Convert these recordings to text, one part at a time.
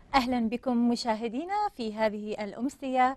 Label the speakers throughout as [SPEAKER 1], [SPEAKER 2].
[SPEAKER 1] أهلا بكم مشاهدينا في هذه الأمسية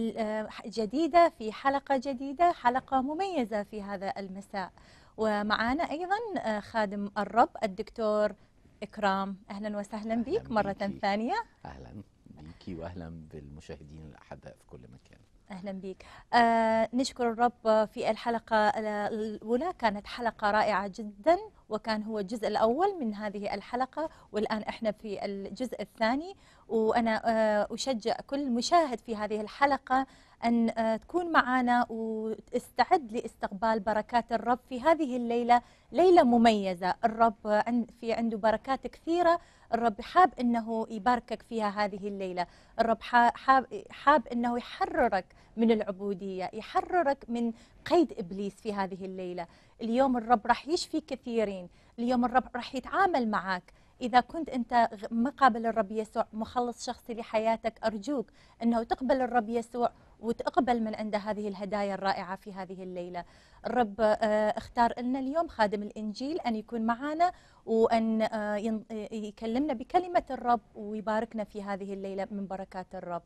[SPEAKER 1] الجديدة في حلقة جديدة حلقة مميزة في هذا المساء ومعنا أيضا خادم الرب الدكتور إكرام أهلا وسهلا بك مرة
[SPEAKER 2] بيكي.
[SPEAKER 1] ثانية
[SPEAKER 2] اهلا بيكي واهلا بالمشاهدين الاحباء في كل مكان
[SPEAKER 1] أهلا بك آه نشكر الرب في الحلقة الأولى كانت حلقة رائعة جدا وكان هو الجزء الأول من هذه الحلقة والآن إحنا في الجزء الثاني وأنا آه أشجع كل مشاهد في هذه الحلقة أن آه تكون معنا واستعد لاستقبال بركات الرب في هذه الليلة ليلة مميزة الرب عند في عنده بركات كثيرة الرب حاب أنه يباركك فيها هذه الليلة الرب حا- حاب, حاب أنه يحررك من العبودية يحررك من قيد إبليس في هذه الليلة اليوم الرب راح يشفي كثيرين اليوم الرب راح يتعامل معك إذا كنت أنت غ- مقابل الرب يسوع مخلص شخصي لحياتك أرجوك أنه تقبل الرب يسوع وتقبل من عنده هذه الهدايا الرائعة في هذه الليلة الرب آه، اختار لنا اليوم خادم الإنجيل أن يكون معنا وأن آه، ين- يكلمنا بكلمة الرب ويباركنا في هذه الليلة من بركات الرب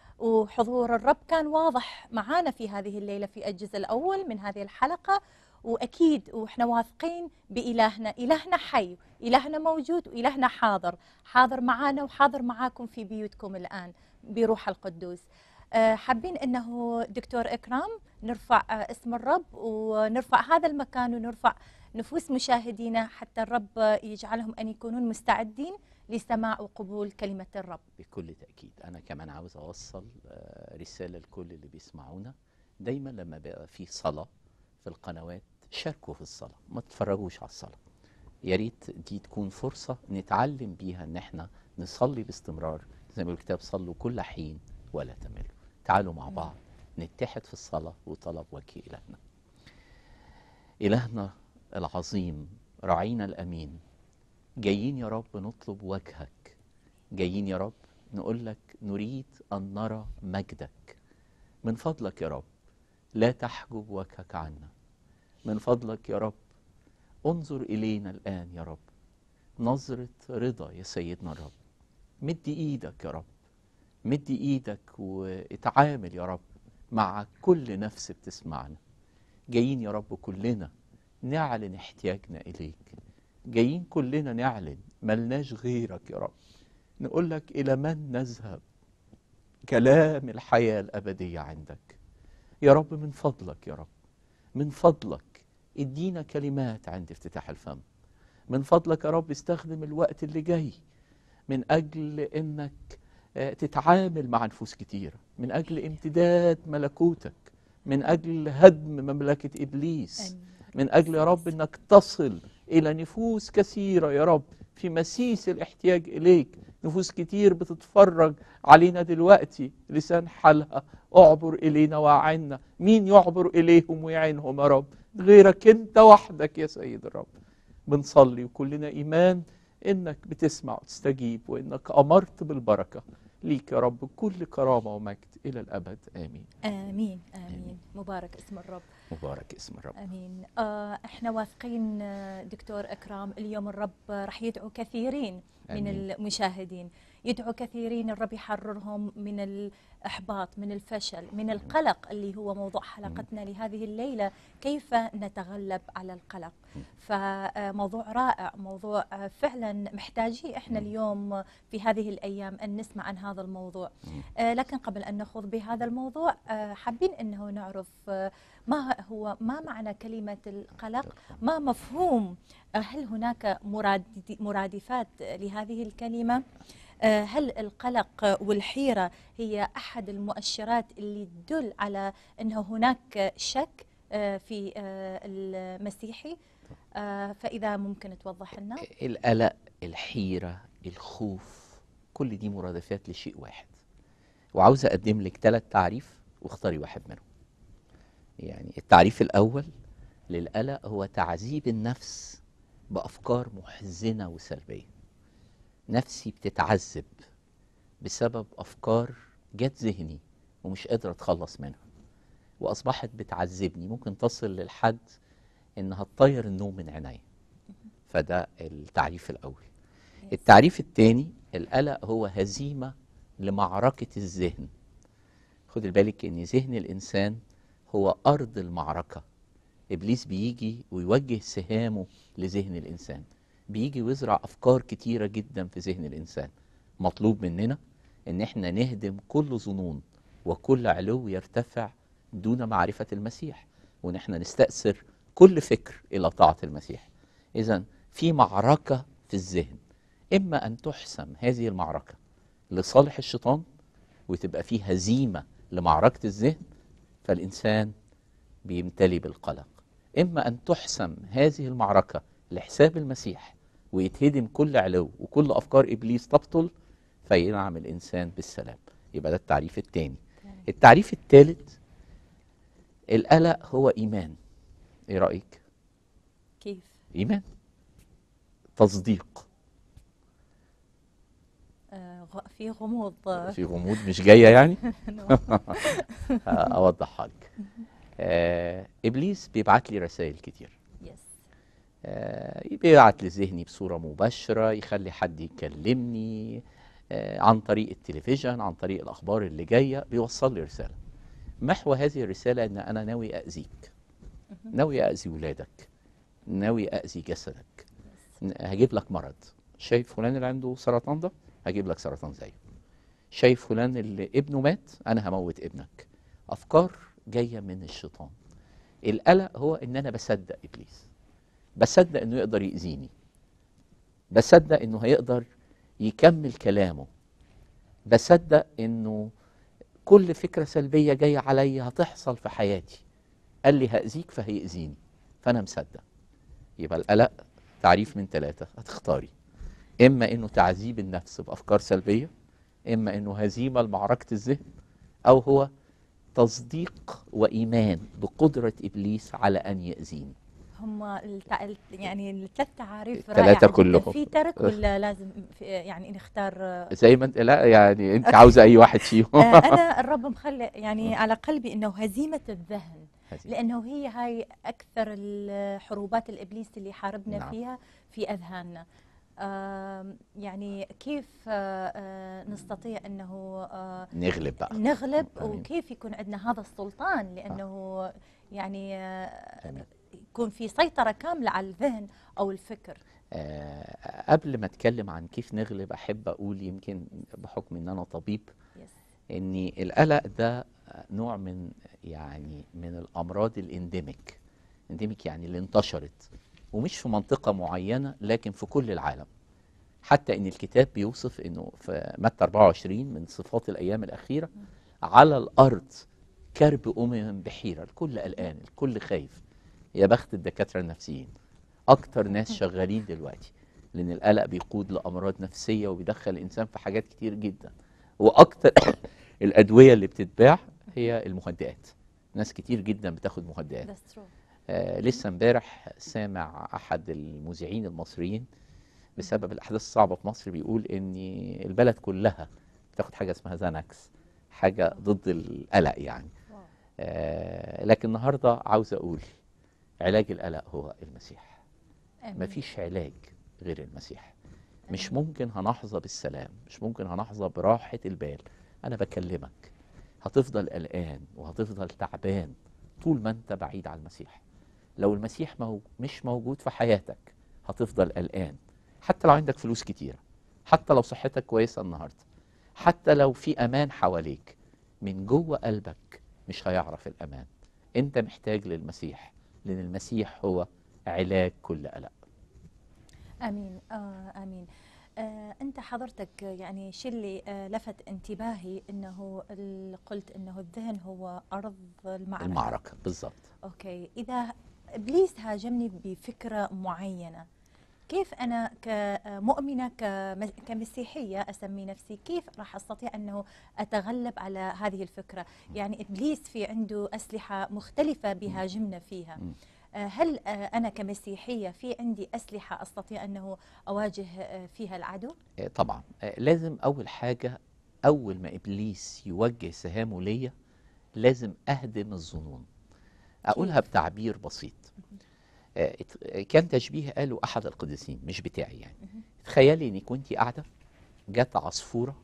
[SPEAKER 1] وحضور الرب كان واضح معانا في هذه الليلة في الجزء الأول من هذه الحلقة وأكيد وإحنا واثقين بإلهنا إلهنا حي إلهنا موجود وإلهنا حاضر حاضر معانا وحاضر معاكم في بيوتكم الآن بروح القدوس آه، حابين أنه دكتور إكرام نرفع آه، اسم الرب ونرفع هذا المكان ونرفع نفوس مشاهدينا حتى الرب آه، يجعلهم أن يكونون مستعدين لسماع وقبول كلمة الرب
[SPEAKER 2] بكل تاكيد انا كمان عاوز اوصل آه، رساله لكل اللي بيسمعونا دايما لما بقى في صلاه في القنوات شاركوا في الصلاه ما تتفرجوش على الصلاه يا ريت دي تكون فرصه نتعلم بيها ان احنا نصلي باستمرار زي ما بيقول الكتاب صلوا كل حين ولا تملوا تعالوا مع بعض نتحد في الصلاه وطلب وجه الهنا الهنا العظيم راعينا الامين جايين يا رب نطلب وجهك جايين يا رب نقول لك نريد أن نرى مجدك من فضلك يا رب لا تحجب وجهك عنا من فضلك يا رب انظر إلينا الآن يا رب نظرة رضا يا سيدنا الرب مد إيدك يا رب مد إيدك واتعامل يا رب مع كل نفس بتسمعنا جايين يا رب كلنا نعلن احتياجنا إليك جايين كلنا نعلن ملناش غيرك يا رب نقول لك إلى من نذهب كلام الحياة الأبدية عندك يا رب من فضلك يا رب من فضلك ادينا كلمات عند افتتاح الفم من فضلك يا رب استخدم الوقت اللي جاي من أجل إنك آه، تتعامل مع نفوس كتيرة من أجل امتداد ملكوتك من أجل هدم مملكة إبليس من أجل يا رب أنك تصل إلى نفوس كثيرة يا رب في مسيس الاحتياج إليك نفوس كتير بتتفرج علينا دلوقتي لسان حالها اعبر إلينا وأعنا مين يعبر إليهم ويعينهم يا رب غيرك أنت وحدك يا سيد الرب بنصلي وكلنا إيمان إنك بتسمع وتستجيب وإنك أمرت بالبركة ليك يا رب كل كرامة ومجد إلى الأبد آمين
[SPEAKER 1] آمين آمين مبارك اسم الرب
[SPEAKER 2] مبارك اسم الرب
[SPEAKER 1] امين آه احنا واثقين آه، دكتور اكرام اليوم الرب آه، راح يدعو كثيرين من
[SPEAKER 2] آمين.
[SPEAKER 1] المشاهدين يدعو كثيرين الرب يحررهم من الاحباط من الفشل من القلق اللي هو موضوع حلقتنا لهذه الليله كيف نتغلب على القلق فموضوع رائع موضوع آه، فعلا محتاجين احنا
[SPEAKER 2] مم.
[SPEAKER 1] اليوم في هذه الايام ان نسمع عن هذا الموضوع
[SPEAKER 2] مم.
[SPEAKER 1] آه، لكن قبل ان نخوض بهذا الموضوع آه، حابين انه نعرف آه، ما هو ما معنى كلمة القلق ما مفهوم آه، هل هناك مراد- مرادفات لهذه الكلمة آه، هل القلق والحيرة هي أحد المؤشرات اللي تدل على أنه هناك شك آه، في آه، المسيحي آه، فإذا ممكن توضح لنا
[SPEAKER 2] القلق الحيرة الخوف كل دي مرادفات لشيء واحد وعاوز أقدم لك ثلاث تعريف واختاري واحد منهم يعني التعريف الأول للقلق هو تعذيب النفس بأفكار محزنة وسلبية نفسي بتتعذب بسبب أفكار جت ذهني ومش قادر أتخلص منها وأصبحت بتعذبني ممكن تصل للحد إنها تطير النوم من عينيا فده التعريف الأول التعريف الثاني القلق هو هزيمة لمعركة الذهن خد بالك ان ذهن الانسان هو ارض المعركة ابليس بيجي ويوجه سهامه لذهن الانسان بيجي ويزرع افكار كتيرة جدا في ذهن الانسان مطلوب مننا ان احنا نهدم كل ظنون وكل علو يرتفع دون معرفة المسيح وان احنا نستأثر كل فكر الى طاعة المسيح اذا في معركة في الذهن اما ان تحسم هذه المعركة لصالح الشيطان وتبقى فيه هزيمة لمعركة الذهن فالإنسان بيمتلي بالقلق إما أن تحسم هذه المعركة لحساب المسيح ويتهدم كل علو وكل أفكار إبليس تبطل فينعم الإنسان بالسلام يبقى ده التعريف الثاني التعريف الثالث القلق هو إيمان إيه رأيك؟
[SPEAKER 1] كيف
[SPEAKER 2] إيمان تصديق
[SPEAKER 1] آه، غ- في غموض آه،
[SPEAKER 2] في غموض مش جاية يعني أوضحها لك آه، إبليس بيبعت لي رسائل كتير
[SPEAKER 1] يس
[SPEAKER 2] آه، بيبعت لذهني بصورة مباشرة يخلي حد يكلمني آه، عن طريق التلفزيون عن طريق الأخبار اللي جاية بيوصل لي رسالة محور هذه الرسالة إن أنا ناوي أذيك ناوي أذي ولادك ناوي أذي جسدك ن- هجيب لك مرض شايف فلان اللي عنده سرطان ده هجيب لك سرطان زيه شايف فلان اللي ابنه مات أنا هموت ابنك أفكار جاية من الشيطان القلق هو إن أنا بصدق إبليس بصدق انه يقدر يأذيني بصدق انه هيقدر يكمل كلامه بصدق انه كل فكرة سلبية جاية عليا هتحصل في حياتي قال لي هأذيك فهيأذيني فأنا مصدق يبقى القلق تعريف من ثلاثة هتختاري إما إنه تعذيب النفس بأفكار سلبية إما إنه هزيمة لمعركة الذهن أو هو تصديق وإيمان بقدرة إبليس على أن يأذيني
[SPEAKER 1] هم التع... يعني الثلاث تعاريف
[SPEAKER 2] الثلاثة
[SPEAKER 1] رائعة جداً.
[SPEAKER 2] كلهم.
[SPEAKER 1] في ترك ولا لازم في يعني نختار آه،
[SPEAKER 2] زي ما انت لا يعني انت عاوزه اي واحد فيهم
[SPEAKER 1] آه، انا الرب مخلي يعني على قلبي انه هزيمه الذهن
[SPEAKER 2] هزيمة.
[SPEAKER 1] لانه هي هاي اكثر الحروبات الابليس اللي حاربنا
[SPEAKER 2] نعم.
[SPEAKER 1] فيها في اذهاننا آم، يعني كيف آه، آه، نستطيع انه آه،
[SPEAKER 2] نغلب بقى
[SPEAKER 1] نغلب
[SPEAKER 2] آمين.
[SPEAKER 1] وكيف يكون عندنا هذا السلطان لانه يعني آه،
[SPEAKER 2] آمين.
[SPEAKER 1] يكون في سيطره كامله على الذهن او الفكر
[SPEAKER 2] آه قبل ما اتكلم عن كيف نغلب احب اقول يمكن بحكم ان انا طبيب
[SPEAKER 1] يس
[SPEAKER 2] ان القلق ده نوع من يعني من الامراض الانديميك انديميك يعني اللي انتشرت ومش في منطقه معينه لكن في كل العالم حتى ان الكتاب بيوصف انه في متى 24 من صفات الايام الاخيره على الارض كرب امم بحيره الكل قلقان الكل خايف يا بخت الدكاتره النفسيين اكتر ناس شغالين دلوقتي لان القلق بيقود لامراض نفسيه وبيدخل الانسان في حاجات كتير جدا واكتر الادويه اللي بتتباع هي المهدئات ناس كتير جدا بتاخد مهدئات
[SPEAKER 1] That's true.
[SPEAKER 2] آه لسه امبارح سامع احد المذيعين المصريين بسبب الاحداث الصعبه في مصر بيقول ان البلد كلها بتاخد حاجه اسمها زانكس حاجه ضد القلق يعني
[SPEAKER 1] واو.
[SPEAKER 2] آه لكن النهارده عاوز اقول علاج القلق هو المسيح
[SPEAKER 1] آمين.
[SPEAKER 2] مفيش علاج غير المسيح مش ممكن هنحظى بالسلام مش ممكن هنحظى براحة البال أنا بكلمك هتفضل قلقان وهتفضل تعبان طول ما أنت بعيد عن المسيح لو المسيح مو مش موجود في حياتك هتفضل قلقان حتى لو عندك فلوس كتيرة حتى لو صحتك كويسة النهاردة حتى لو في أمان حواليك من جوه قلبك مش هيعرف الأمان أنت محتاج للمسيح لأن المسيح هو علاج كل قلق
[SPEAKER 1] امين آه امين آه انت حضرتك يعني الشيء اللي آه لفت انتباهي انه ال- قلت انه الذهن هو ارض المعركه
[SPEAKER 2] المعركة بالظبط
[SPEAKER 1] اوكي اذا ابليس هاجمني بفكره معينه كيف انا كمؤمنه كم- كمسيحيه اسمي نفسي كيف راح استطيع انه اتغلب على هذه الفكره يعني ابليس في عنده اسلحه مختلفه بيهاجمنا فيها
[SPEAKER 2] مم.
[SPEAKER 1] آه، هل آه، انا كمسيحيه في عندي اسلحه استطيع انه اواجه آه، فيها العدو
[SPEAKER 2] آه، طبعا آه، لازم اول حاجه اول ما ابليس يوجه سهامه ليا لازم اهدم الظنون اقولها بتعبير بسيط آه، ات- آه، كان تشبيه قاله احد القديسين مش بتاعي يعني تخيلي انك كنت قاعده جت عصفورة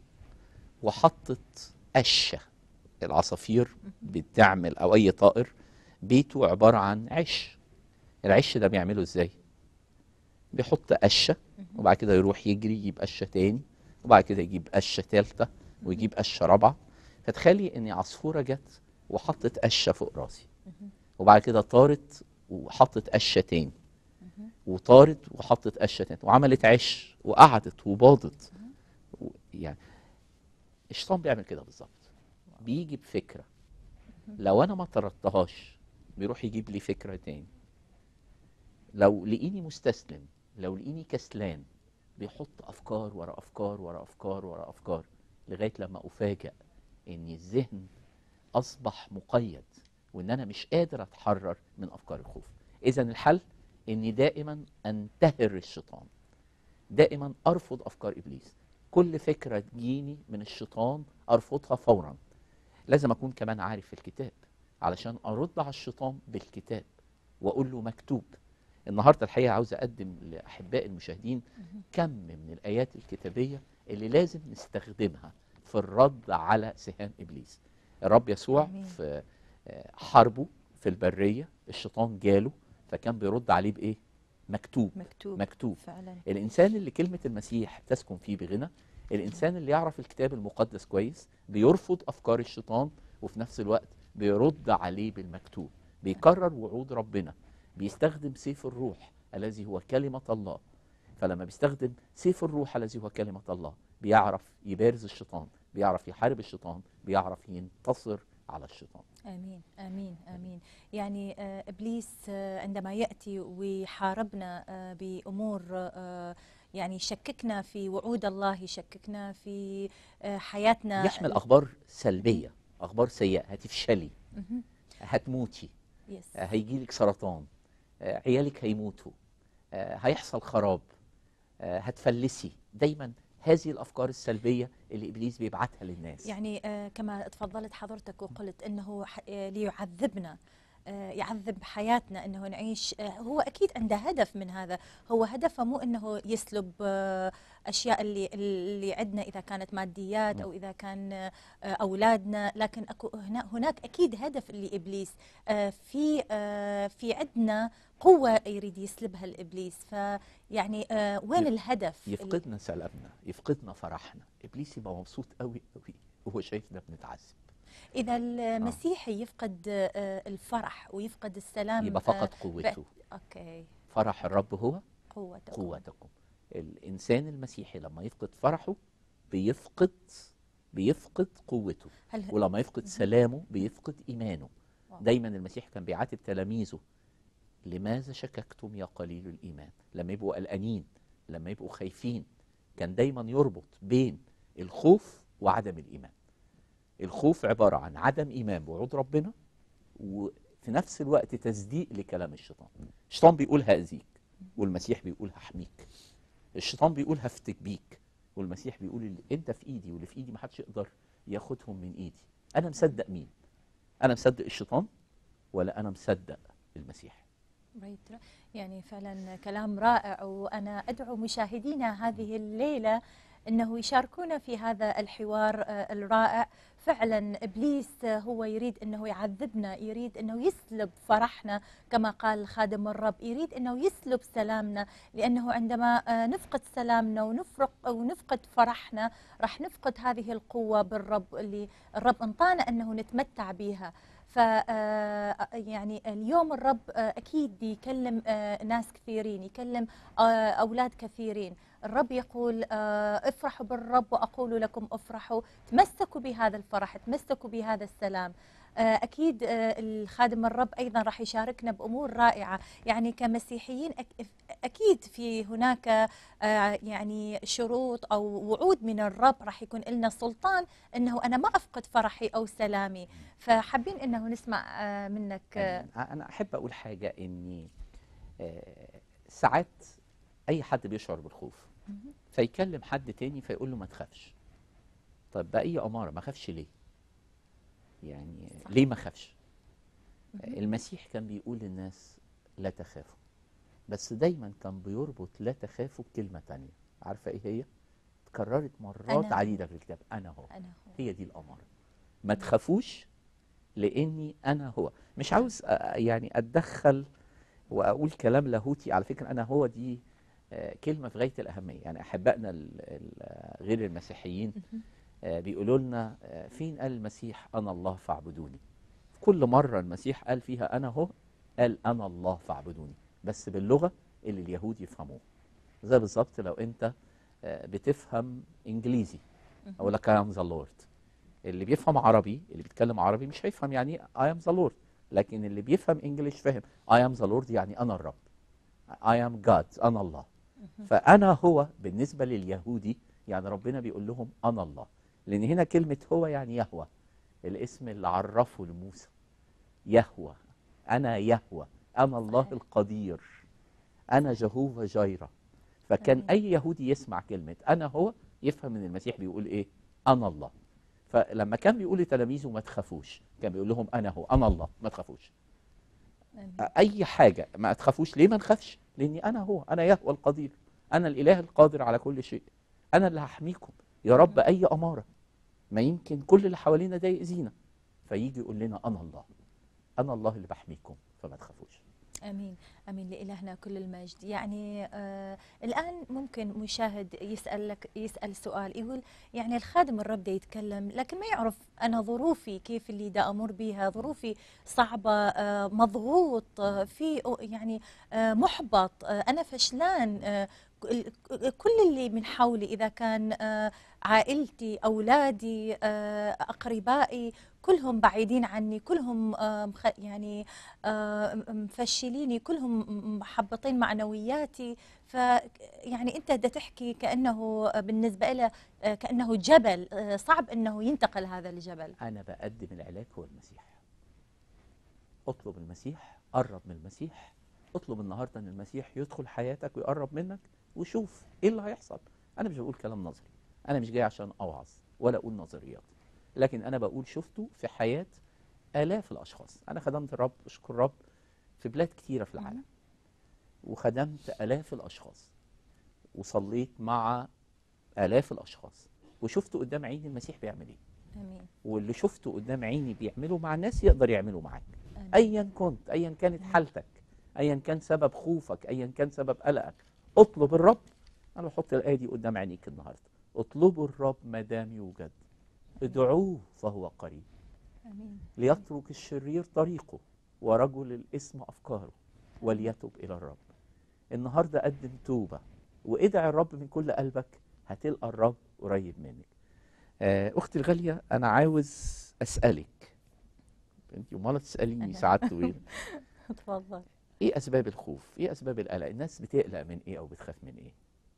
[SPEAKER 2] وحطت قشة العصافير بتعمل أو أي طائر بيته عبارة عن عش العش ده بيعمله ازاي بيحط قشة وبعد كده يروح يجري يجيب قشة تاني وبعد كده يجيب قشة تالتة ويجيب قشة رابعة فتخيلي ان عصفورة جت وحطت قشة فوق راسي وبعد كده طارت وحطت قشة تاني وطارت وحطت قشة تاني وعملت عش وقعدت وباضت و- يعني الشيطان بيعمل كده بالظبط بيجي بفكرة لو انا ما طردتهاش بيروح يجيب لي فكرة تاني لو لقيني مستسلم لو لقيني كسلان بيحط افكار ورا افكار ورا افكار ورا افكار لغايه لما افاجئ ان الذهن اصبح مقيد وان انا مش قادر اتحرر من افكار الخوف اذا الحل اني دائما انتهر الشيطان دائما ارفض افكار ابليس كل فكره تجيني من الشيطان ارفضها فورا لازم اكون كمان عارف الكتاب علشان ارد على الشيطان بالكتاب واقول له مكتوب النهارده الحقيقه عاوز اقدم لاحباء المشاهدين كم من الايات الكتابيه اللي لازم نستخدمها في الرد على سهام ابليس الرب يسوع
[SPEAKER 1] آمين.
[SPEAKER 2] في آه، حربه في البريه الشيطان جاله فكان بيرد عليه بايه مكتوب
[SPEAKER 1] مكتوب
[SPEAKER 2] مكتوب
[SPEAKER 1] فعلا
[SPEAKER 2] الانسان اللي كلمه المسيح تسكن فيه بغنى الانسان اللي يعرف الكتاب المقدس كويس بيرفض افكار الشيطان وفي نفس الوقت بيرد عليه بالمكتوب بيكرر وعود ربنا بيستخدم سيف الروح الذي هو كلمه الله فلما بيستخدم سيف الروح الذي هو كلمه الله بيعرف يبارز الشيطان بيعرف يحارب الشيطان بيعرف ينتصر على الشيطان
[SPEAKER 1] امين امين امين يعني آه، ابليس آه، عندما ياتي ويحاربنا آه، بامور آه، يعني يشككنا في وعود الله يشككنا في آه، حياتنا
[SPEAKER 2] يحمل اخبار سلبيه اخبار سيئه هتفشلي
[SPEAKER 1] مهم.
[SPEAKER 2] هتموتي
[SPEAKER 1] يس
[SPEAKER 2] آه، هيجيلك سرطان آه، عيالك هيموتوا آه، هيحصل خراب آه، هتفلسي دايما هذه الافكار السلبيه اللي ابليس بيبعتها للناس
[SPEAKER 1] يعني آه، كما تفضلت حضرتك وقلت انه ح- آه، ليعذبنا آه، يعذب حياتنا انه نعيش آه، هو اكيد عنده هدف من هذا هو هدفه مو انه يسلب آه، اشياء اللي اللي عندنا اذا كانت ماديات
[SPEAKER 2] نعم.
[SPEAKER 1] او اذا كان آه، اولادنا لكن اكو هنا هناك اكيد هدف لابليس آه، في آه، في عندنا قوه يريد يسلبها الابليس فيعني آه، وين
[SPEAKER 2] يف-
[SPEAKER 1] الهدف
[SPEAKER 2] يفقدنا سلامنا يفقدنا فرحنا ابليس يبقى مبسوط قوي قوي وهو شايفنا بنتعذب
[SPEAKER 1] إذا المسيحي يفقد آه، الفرح ويفقد السلام
[SPEAKER 2] يبقى فقد قوته
[SPEAKER 1] آه، أوكي
[SPEAKER 2] فرح الرب هو
[SPEAKER 1] قوته
[SPEAKER 2] قوتكم الانسان المسيحي لما يفقد فرحه بيفقد بيفقد قوته
[SPEAKER 1] هل
[SPEAKER 2] ولما يفقد سلامه بيفقد ايمانه
[SPEAKER 1] واو.
[SPEAKER 2] دايما المسيح كان بيعاتب تلاميذه لماذا شككتم يا قليل الايمان لما يبقوا قلقانين لما يبقوا خايفين كان دايما يربط بين الخوف وعدم الايمان الخوف عباره عن عدم ايمان بوعود ربنا وفي نفس الوقت تصديق لكلام الشيطان الشيطان بيقول هاذيك والمسيح بيقول هحميك الشيطان بيقول هفتك بيك والمسيح بيقول اللي انت في ايدي واللي في ايدي محدش يقدر ياخدهم من ايدي انا مصدق مين انا مصدق الشيطان ولا انا مصدق المسيح
[SPEAKER 1] ريت- يعني فعلا كلام رائع وأنا أدعو مشاهدينا هذه الليلة أنه يشاركونا في هذا الحوار آه، الرائع فعلا إبليس آه، هو يريد أنه يعذبنا يريد أنه يسلب فرحنا كما قال خادم الرب يريد أنه يسلب سلامنا لأنه عندما آه، نفقد سلامنا ونفرق ونفقد فرحنا راح نفقد هذه القوة بالرب اللي الرب انطانا أنه نتمتع بها ف آه، يعني اليوم الرب آه، اكيد يكلم آه، ناس كثيرين يكلم آه، اولاد كثيرين الرب يقول آه، افرحوا بالرب واقول لكم افرحوا تمسكوا بهذا الفرح تمسكوا بهذا السلام آه، اكيد آه، الخادم الرب ايضا راح يشاركنا بامور رائعه يعني كمسيحيين أك- اكيد في هناك آه، يعني شروط او وعود من الرب راح يكون لنا سلطان انه انا ما افقد فرحي او سلامي فحابين انه نسمع آه، منك آه،
[SPEAKER 2] يعني انا احب اقول حاجه اني آه، ساعات اي حد بيشعر بالخوف فيكلم حد تاني فيقول له ما تخافش طب بأي أمارة ما خافش ليه يعني
[SPEAKER 1] صح.
[SPEAKER 2] ليه ما خافش المسيح كان بيقول للناس لا تخافوا بس دايما كان بيربط لا تخافوا بكلمة تانية عارفة ايه هي اتكررت مرات
[SPEAKER 1] أنا.
[SPEAKER 2] عديده في الكتاب انا هو
[SPEAKER 1] انا هو
[SPEAKER 2] هي دي الاماره ما تخافوش لاني انا هو مش عاوز أ- يعني اتدخل واقول كلام لاهوتي على فكره انا هو دي آه، كلمه في غايه الاهميه يعني احبائنا ال- ال- غير المسيحيين آه، بيقولوا لنا آه، فين قال المسيح انا الله فاعبدوني في كل مره المسيح قال فيها انا هو قال انا الله فاعبدوني بس باللغه اللي اليهود يفهموها زي بالظبط لو انت آه، بتفهم انجليزي اقول لك I am the Lord اللي بيفهم عربي اللي بيتكلم عربي مش هيفهم يعني ايه I am the Lord لكن اللي بيفهم انجليش فاهم I am the Lord يعني انا الرب I am God انا الله فانا هو بالنسبه لليهودي يعني ربنا بيقول لهم انا الله لان هنا كلمه هو يعني يهوى الاسم اللي عرفه لموسى يهوى انا يهوى انا الله
[SPEAKER 1] صحيح.
[SPEAKER 2] القدير انا جهوفا جايرة فكان
[SPEAKER 1] آمين.
[SPEAKER 2] اي يهودي يسمع كلمه انا هو يفهم ان المسيح بيقول ايه انا الله فلما كان بيقول لتلاميذه ما تخافوش كان بيقول لهم انا هو انا الله ما تخافوش
[SPEAKER 1] آمين.
[SPEAKER 2] اي حاجه ما تخافوش ليه ما نخافش لاني انا هو انا يهوى القدير انا الاله القادر على كل شيء انا اللي هحميكم يا رب اي اماره ما يمكن كل اللي حوالينا ده يأذينا فيجي يقول لنا انا الله انا الله اللي بحميكم فما تخافوش
[SPEAKER 1] امين امين لالهنا كل المجد يعني آه الان ممكن مشاهد يسال لك يسال سؤال يقول يعني الخادم الرب ده يتكلم لكن ما يعرف انا ظروفي كيف اللي دا امر بها ظروفي صعبه آه مضغوط آه في يعني آه محبط آه انا فشلان آه كل- كل اللي من حولي اذا كان آه عائلتي اولادي آه اقربائي كلهم بعيدين عني كلهم آه مخ- يعني آه، م- مفشليني كلهم م- محبطين معنوياتي ف يعني انت بدك تحكي كانه بالنسبه له آه، كانه جبل آه، صعب انه ينتقل هذا الجبل
[SPEAKER 2] انا بقدم العلاج هو المسيح اطلب المسيح قرب من المسيح اطلب النهارده ان المسيح يدخل حياتك ويقرب منك وشوف ايه اللي هيحصل انا مش بقول كلام نظري انا مش جاي عشان اوعظ ولا اقول نظريات لكن انا بقول شفته في حياه الاف الاشخاص انا خدمت الرب اشكر الرب في بلاد كتيره في العالم وخدمت الاف الاشخاص وصليت مع الاف الاشخاص وشفت قدام عيني المسيح بيعمل ايه
[SPEAKER 1] امين
[SPEAKER 2] واللي شفته قدام عيني بيعمله مع الناس يقدر يعمله معاك
[SPEAKER 1] آمين.
[SPEAKER 2] ايا كنت ايا كانت حالتك ايا كان سبب خوفك ايا كان سبب قلقك اطلب الرب انا بحط الايه دي قدام عينيك النهارده اطلبوا الرب ما دام يوجد ادعوه فهو قريب
[SPEAKER 1] امين
[SPEAKER 2] ليترك الشرير طريقه ورجل الاسم افكاره وليتب الى الرب النهارده قدم توبه وادعي الرب من كل قلبك هتلقى الرب قريب منك آه، اختي الغاليه انا عاوز اسالك انت امال تساليني
[SPEAKER 1] أنا.
[SPEAKER 2] ساعات طويله
[SPEAKER 1] تفضل
[SPEAKER 2] ايه اسباب الخوف ايه اسباب القلق الناس بتقلق من ايه او بتخاف من ايه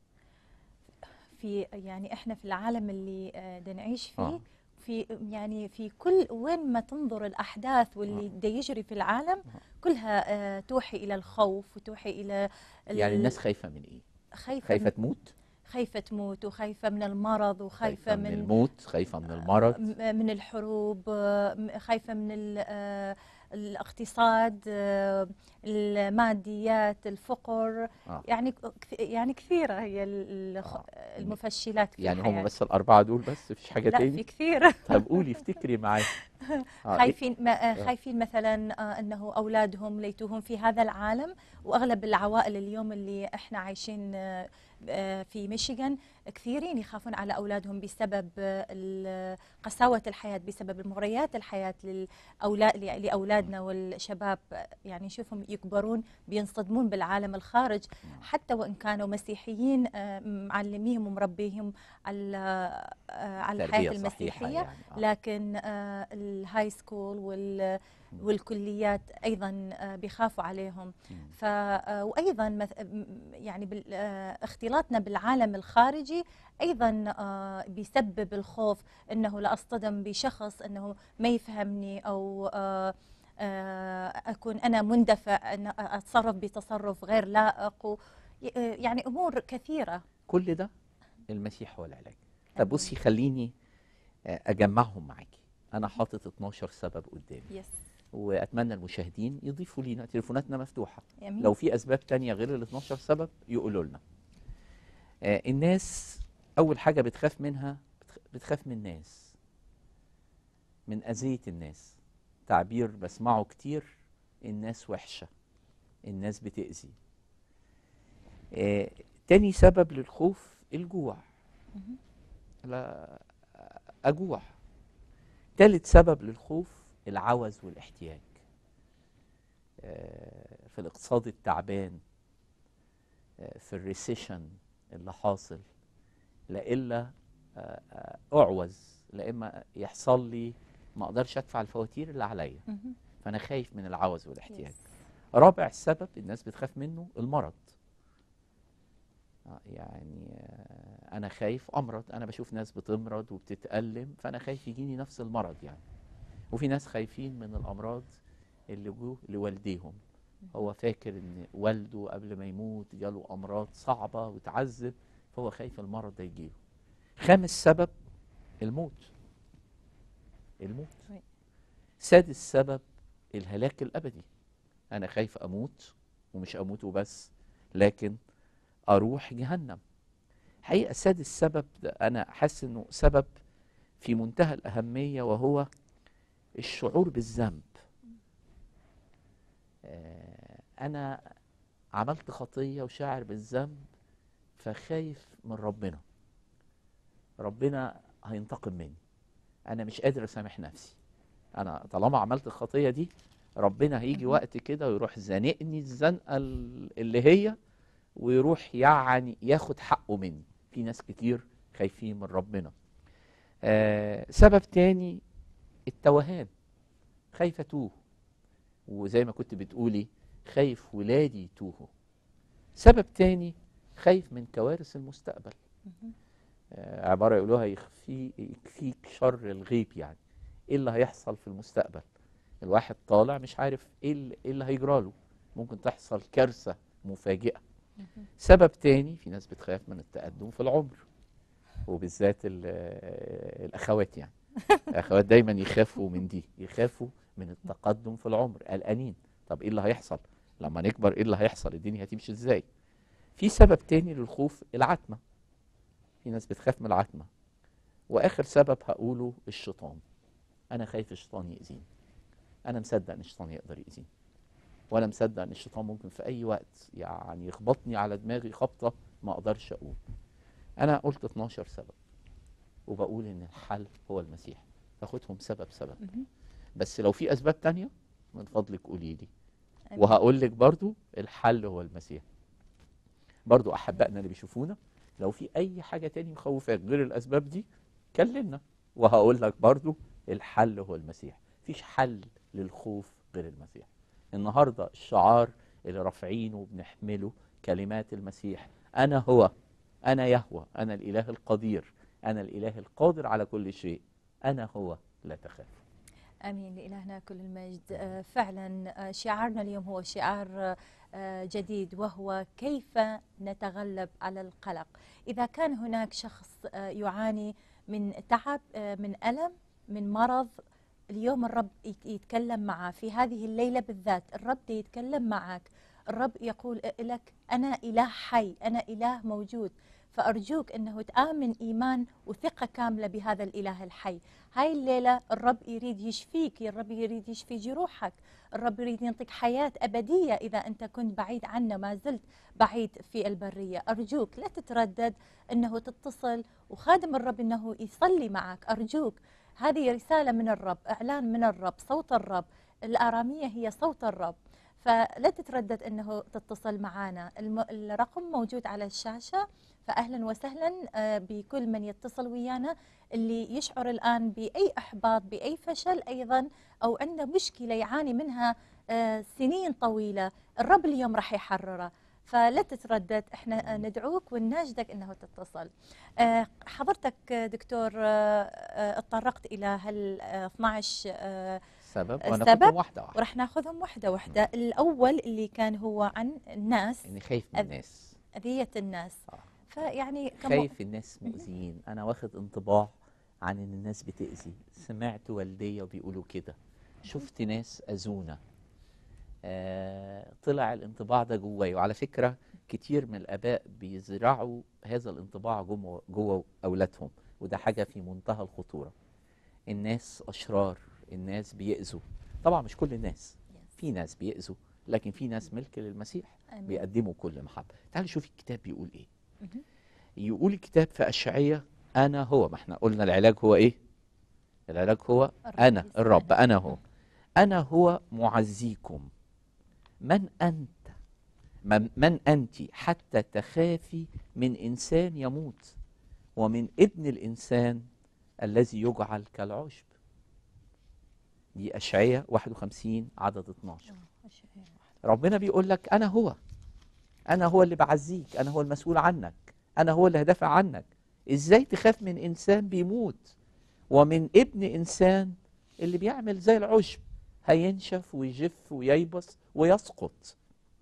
[SPEAKER 1] في يعني احنا في العالم اللي آه، دا نعيش فيه
[SPEAKER 2] آه.
[SPEAKER 1] في يعني في كل وين ما تنظر الاحداث واللي دا يجري في العالم كلها آه، توحي الى الخوف وتوحي الى ال-
[SPEAKER 2] يعني الناس خايفه من ايه
[SPEAKER 1] خايفه
[SPEAKER 2] خايفه تموت
[SPEAKER 1] خايفة تموت وخايفة من المرض وخايفة
[SPEAKER 2] من
[SPEAKER 1] من
[SPEAKER 2] الموت خايفه من المرض
[SPEAKER 1] م- من الحروب آه، م- خايفة من ال- آه، الاقتصاد آه، الماديات الفقر
[SPEAKER 2] آه.
[SPEAKER 1] يعني كث- يعني كثيرة هي ال- الخ-
[SPEAKER 2] آه.
[SPEAKER 1] المفشلات في
[SPEAKER 2] يعني هم
[SPEAKER 1] الحياة
[SPEAKER 2] بس الاربعه دول بس مفيش حاجه
[SPEAKER 1] لا
[SPEAKER 2] تاني
[SPEAKER 1] في كثير
[SPEAKER 2] طب قولي افتكري معايا آه، إيه؟
[SPEAKER 1] خايفين ما آه، خايفين مثلا آه، انه اولادهم ليتوهم في هذا العالم واغلب العوائل اليوم اللي احنا عايشين آه، آه، في ميشيغان كثيرين يخافون على اولادهم بسبب آه، ال- قساوه الحياه بسبب مغريات الحياه للاولاد لاولادنا والشباب آه، يعني نشوفهم يكبرون بينصدمون بالعالم الخارج حتى وان كانوا مسيحيين آه، معلميهم ومربيهم على آه، على الحياه
[SPEAKER 2] تربية صحيحة
[SPEAKER 1] المسيحيه
[SPEAKER 2] يعني آه.
[SPEAKER 1] لكن آه، الهاي سكول وال والكليات ايضا آه، بيخافوا عليهم
[SPEAKER 2] مم.
[SPEAKER 1] ف آه، وايضا مث- م- يعني بال- آه، اختلاطنا بالعالم الخارجي ايضا آه، بيسبب الخوف انه لا اصطدم بشخص انه ما يفهمني او آه، آه، اكون انا مندفع ان اتصرف بتصرف غير لائق و- ي- آه، يعني امور كثيره
[SPEAKER 2] كل ده المسيح هو العلاج طب
[SPEAKER 1] آمين.
[SPEAKER 2] بصي خليني آه، اجمعهم معاكي انا حاطط 12 سبب قدامي
[SPEAKER 1] يس
[SPEAKER 2] واتمنى المشاهدين يضيفوا لينا تليفوناتنا مفتوحه
[SPEAKER 1] يمين.
[SPEAKER 2] لو في اسباب تانية غير ال 12 سبب يقولوا لنا آه، الناس اول حاجه بتخاف منها بتخ- بتخاف من الناس من اذيه الناس تعبير بسمعه كتير الناس وحشه الناس بتاذي آه، تاني سبب للخوف الجوع
[SPEAKER 1] مهم.
[SPEAKER 2] لا اجوع تالت سبب للخوف العوز والاحتياج آه، في الاقتصاد التعبان آه، في الريسيشن اللي حاصل لا الا آه، آه، اعوز لا اما يحصل لي ما اقدرش ادفع الفواتير اللي عليا
[SPEAKER 1] مهم.
[SPEAKER 2] فانا خايف من العوز والاحتياج
[SPEAKER 1] Yes.
[SPEAKER 2] رابع سبب الناس بتخاف منه المرض آه، يعني آه، انا خايف امرض انا بشوف ناس بتمرض وبتتألم فانا خايف يجيني نفس المرض يعني وفي ناس خايفين من الامراض اللي جوه لوالديهم هو فاكر ان والده قبل ما يموت جاله امراض صعبه وتعذب فهو خايف المرض ده يجيله خامس سبب الموت الموت
[SPEAKER 1] Oui.
[SPEAKER 2] سادس سبب الهلاك الابدي انا خايف اموت ومش اموت وبس لكن اروح جهنم حقيقه سادس سبب ده انا حاسس انه سبب في منتهى الاهميه وهو الشعور بالذنب آه، انا عملت خطيه وشاعر بالذنب فخايف من ربنا ربنا هينتقم مني انا مش قادر اسامح نفسي انا طالما عملت الخطيه دي ربنا هيجي
[SPEAKER 1] مهم.
[SPEAKER 2] وقت كده ويروح زانقني الزنقه ال- اللي هي ويروح يعني ياخد حقه مني في ناس كتير خايفين من ربنا آه سبب تاني التوهان خايف اتوه وزي ما كنت بتقولي خايف ولادي يتوهوا سبب تاني خايف من كوارث المستقبل
[SPEAKER 1] مهم.
[SPEAKER 2] آه، عبارة يقولوها يخفي يكفيك شر الغيب يعني ايه اللي هيحصل في المستقبل الواحد طالع مش عارف ايه اللي, إيه اللي هيجراله ممكن تحصل كارثة مفاجئة
[SPEAKER 1] مهم.
[SPEAKER 2] سبب تاني في ناس بتخاف من التقدم في العمر وبالذات ال- آه، الاخوات يعني الاخوات دايما يخافوا من دي يخافوا من التقدم في العمر قلقانين طب ايه اللي هيحصل لما نكبر ايه اللي هيحصل الدنيا هتمشي ازاي في سبب تاني للخوف العتمة في ناس بتخاف من العتمة واخر سبب هقوله الشيطان انا خايف الشيطان يأذيني انا مصدق ان الشيطان يقدر يأذيني وانا مصدق ان الشيطان ممكن في اي وقت يعني يخبطني على دماغي خبطة ما اقدرش اقوم انا قلت 12 سبب وبقول ان الحل هو المسيح باخدهم سبب سبب
[SPEAKER 1] مهم.
[SPEAKER 2] بس لو في اسباب تانية من فضلك قولي لي
[SPEAKER 1] أمين.
[SPEAKER 2] وهقول لك برضو الحل هو المسيح برضو احبائنا اللي بيشوفونا لو في اي حاجة تاني مخوفاك غير الاسباب دي كلمنا وهقول لك برضو الحل هو المسيح مفيش حل للخوف غير المسيح النهاردة الشعار اللي رافعينه وبنحمله كلمات المسيح انا هو انا يهوى انا الاله القدير انا الاله القادر على كل شيء انا هو لا تخاف
[SPEAKER 1] امين لالهنا كل المجد آه، فعلا آه، شعارنا اليوم هو شعار آه، جديد وهو كيف نتغلب على القلق اذا كان هناك شخص آه، يعاني من تعب آه، من الم من مرض اليوم الرب يت- يتكلم معه في هذه الليله بالذات الرب دي يتكلم معك الرب يقول لك انا اله حي انا اله موجود فارجوك انه تامن ايمان وثقه كامله بهذا الاله الحي هاي الليلة الرب يريد يشفيك الرب يريد يشفي جروحك الرب يريد ينطيك حياة أبدية إذا أنت كنت بعيد عنه ما زلت بعيد في البرية أرجوك لا تتردد أنه تتصل وخادم الرب أنه يصلي معك أرجوك هذه رسالة من الرب إعلان من الرب صوت الرب الآرامية هي صوت الرب فلا تتردد أنه تتصل معنا الم- الرقم موجود على الشاشة فأهلا وسهلا آه، بكل من يتصل ويانا اللي يشعر الآن بأي إحباط بأي فشل أيضا أو عنده مشكلة يعاني منها آه، سنين طويلة الرب اليوم راح يحرره فلا تتردد احنا آه، ندعوك ونناشدك انه تتصل آه، حضرتك آه، دكتور آه، آه، اتطرقت الى هال آه، 12 آه،
[SPEAKER 2] سبب
[SPEAKER 1] السبب
[SPEAKER 2] وانا كنت واحدة واحدة
[SPEAKER 1] وراح ناخذهم واحده واحده الاول اللي كان هو عن الناس
[SPEAKER 2] اني خايف من
[SPEAKER 1] أذ-
[SPEAKER 2] الناس
[SPEAKER 1] اذيه الناس
[SPEAKER 2] آه.
[SPEAKER 1] فيعني كم
[SPEAKER 2] خايف الناس مؤذيين انا واخد انطباع عن ان الناس بتأذي سمعت والدية وبيقولوا كده شفت ناس اذونا آه طلع الانطباع ده جوايا وعلى فكرة كتير من الاباء بيزرعوا هذا الانطباع جوه جوه اولادهم وده حاجه في منتهى الخطوره الناس اشرار الناس بيأذوا طبعا مش كل الناس في ناس بيأذوا لكن في ناس ملك للمسيح
[SPEAKER 1] آمين.
[SPEAKER 2] بيقدموا كل محبه تعالوا شوفي الكتاب بيقول ايه
[SPEAKER 1] مهم.
[SPEAKER 2] يقول الكتاب في أشعية أنا هو ما احنا قلنا العلاج هو إيه؟ العلاج هو
[SPEAKER 1] الرب
[SPEAKER 2] أنا
[SPEAKER 1] يسوع.
[SPEAKER 2] الرب أنا هو أنا هو معزيكم من أنت من, من أنت حتى تخافي من إنسان يموت ومن ابن الإنسان الذي يجعل كالعشب دي أشعية 51 عدد 12
[SPEAKER 1] آه، أشياء واحدة.
[SPEAKER 2] ربنا بيقول لك انا هو انا هو اللي بعزيك انا هو المسؤول عنك انا هو اللي هدافع عنك ازاي تخاف من انسان بيموت ومن ابن انسان اللي بيعمل زي العشب هينشف ويجف وييبس ويسقط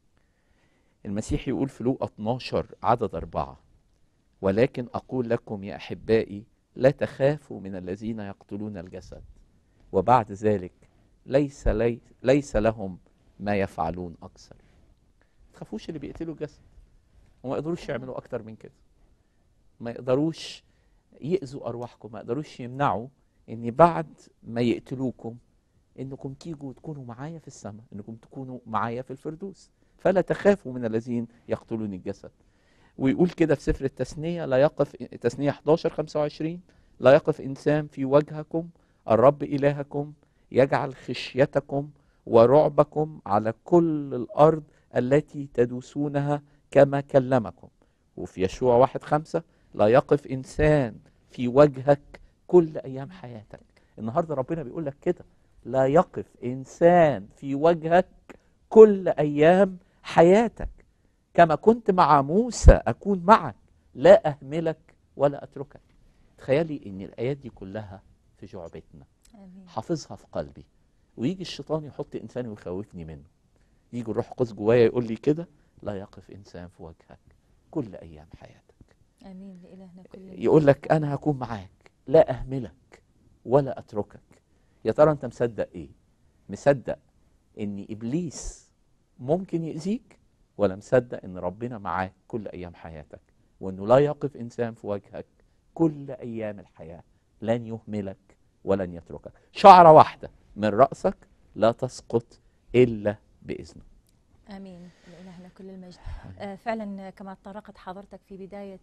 [SPEAKER 2] المسيح يقول في لوقا 12 عدد أربعة ولكن أقول لكم يا أحبائي لا تخافوا من الذين يقتلون الجسد وبعد ذلك ليس لي ليس لهم ما يفعلون أكثر تخافوش اللي بيقتلوا الجسد وما يقدروش يعملوا أكتر من كده ما يقدروش يأذوا أرواحكم ما يقدروش يمنعوا إن بعد ما يقتلوكم إنكم تيجوا وتكونوا معايا في السماء إنكم تكونوا معايا في الفردوس فلا تخافوا من الذين يقتلون الجسد ويقول كده في سفر التثنية لا يقف تثنية 11 25 لا يقف إنسان في وجهكم الرب إلهكم يجعل خشيتكم ورعبكم على كل الأرض التي تدوسونها كما كلمكم وفي يشوع واحد خمسة لا يقف إنسان في وجهك كل أيام حياتك النهاردة ربنا بيقول لك كده لا يقف إنسان في وجهك كل أيام حياتك كما كنت مع موسى أكون معك لا أهملك ولا أتركك تخيلي إن الآيات دي كلها في جعبتنا
[SPEAKER 1] آمين
[SPEAKER 2] حافظها في قلبي ويجي الشيطان يحط انسان ويخوفني منه يجي الروح القدس جوايا يقول لي كده لا يقف انسان في وجهك كل ايام حياتك
[SPEAKER 1] آمين لإلهنا كل
[SPEAKER 2] يقول لك انا هكون معاك لا اهملك ولا اتركك يا ترى انت مصدق ايه مصدق ان ابليس ممكن يأذيك ولا مصدق ان ربنا معاك كل ايام حياتك وانه لا يقف انسان في وجهك كل ايام الحياه لن يهملك ولن يتركك شعره واحده من راسك لا تسقط الا باذنه
[SPEAKER 1] آمين لإلهنا كل المجد آه، فعلا كما طرقت حضرتك في بداية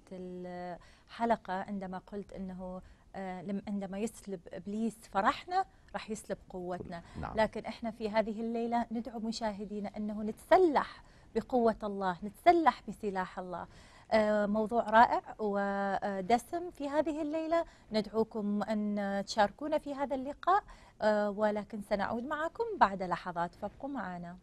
[SPEAKER 1] الحلقة عندما قلت أنه آه، لم- عندما يسلب إبليس فرحنا راح يسلب قوتنا
[SPEAKER 2] نعم
[SPEAKER 1] لكن احنا في هذه الليله ندعو مشاهدينا انه نتسلح بقوه الله، نتسلح بسلاح الله. آه، موضوع رائع ودسم في هذه الليله، ندعوكم ان تشاركونا في هذا اللقاء آه، ولكن سنعود معكم بعد لحظات فابقوا معنا.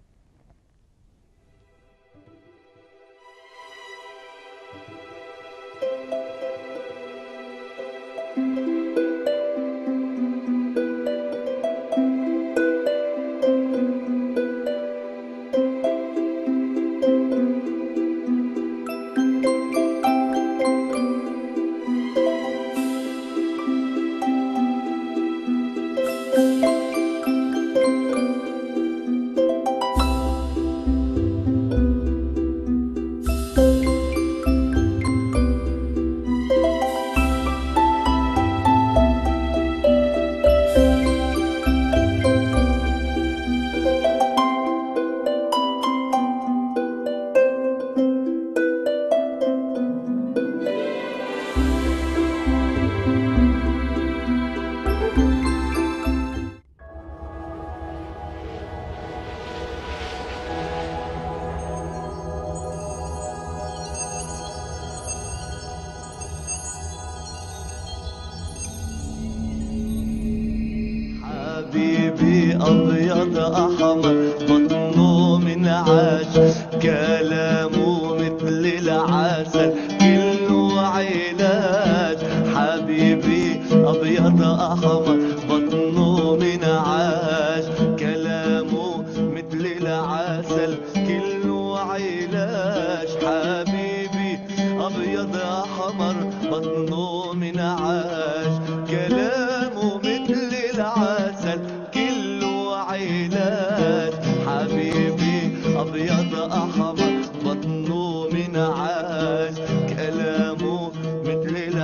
[SPEAKER 3] حبيبي ابيض احمر بطنه من عاش كلامه مثل العسل كله علاج حبيبي ابيض احمر بطنه من عاش كلامه مثل العسل كله علاج حبيبي ابيض احمر بطنه من عاش كلامه مثل العسل كله علاج حبيبي ابيض احمر بطنه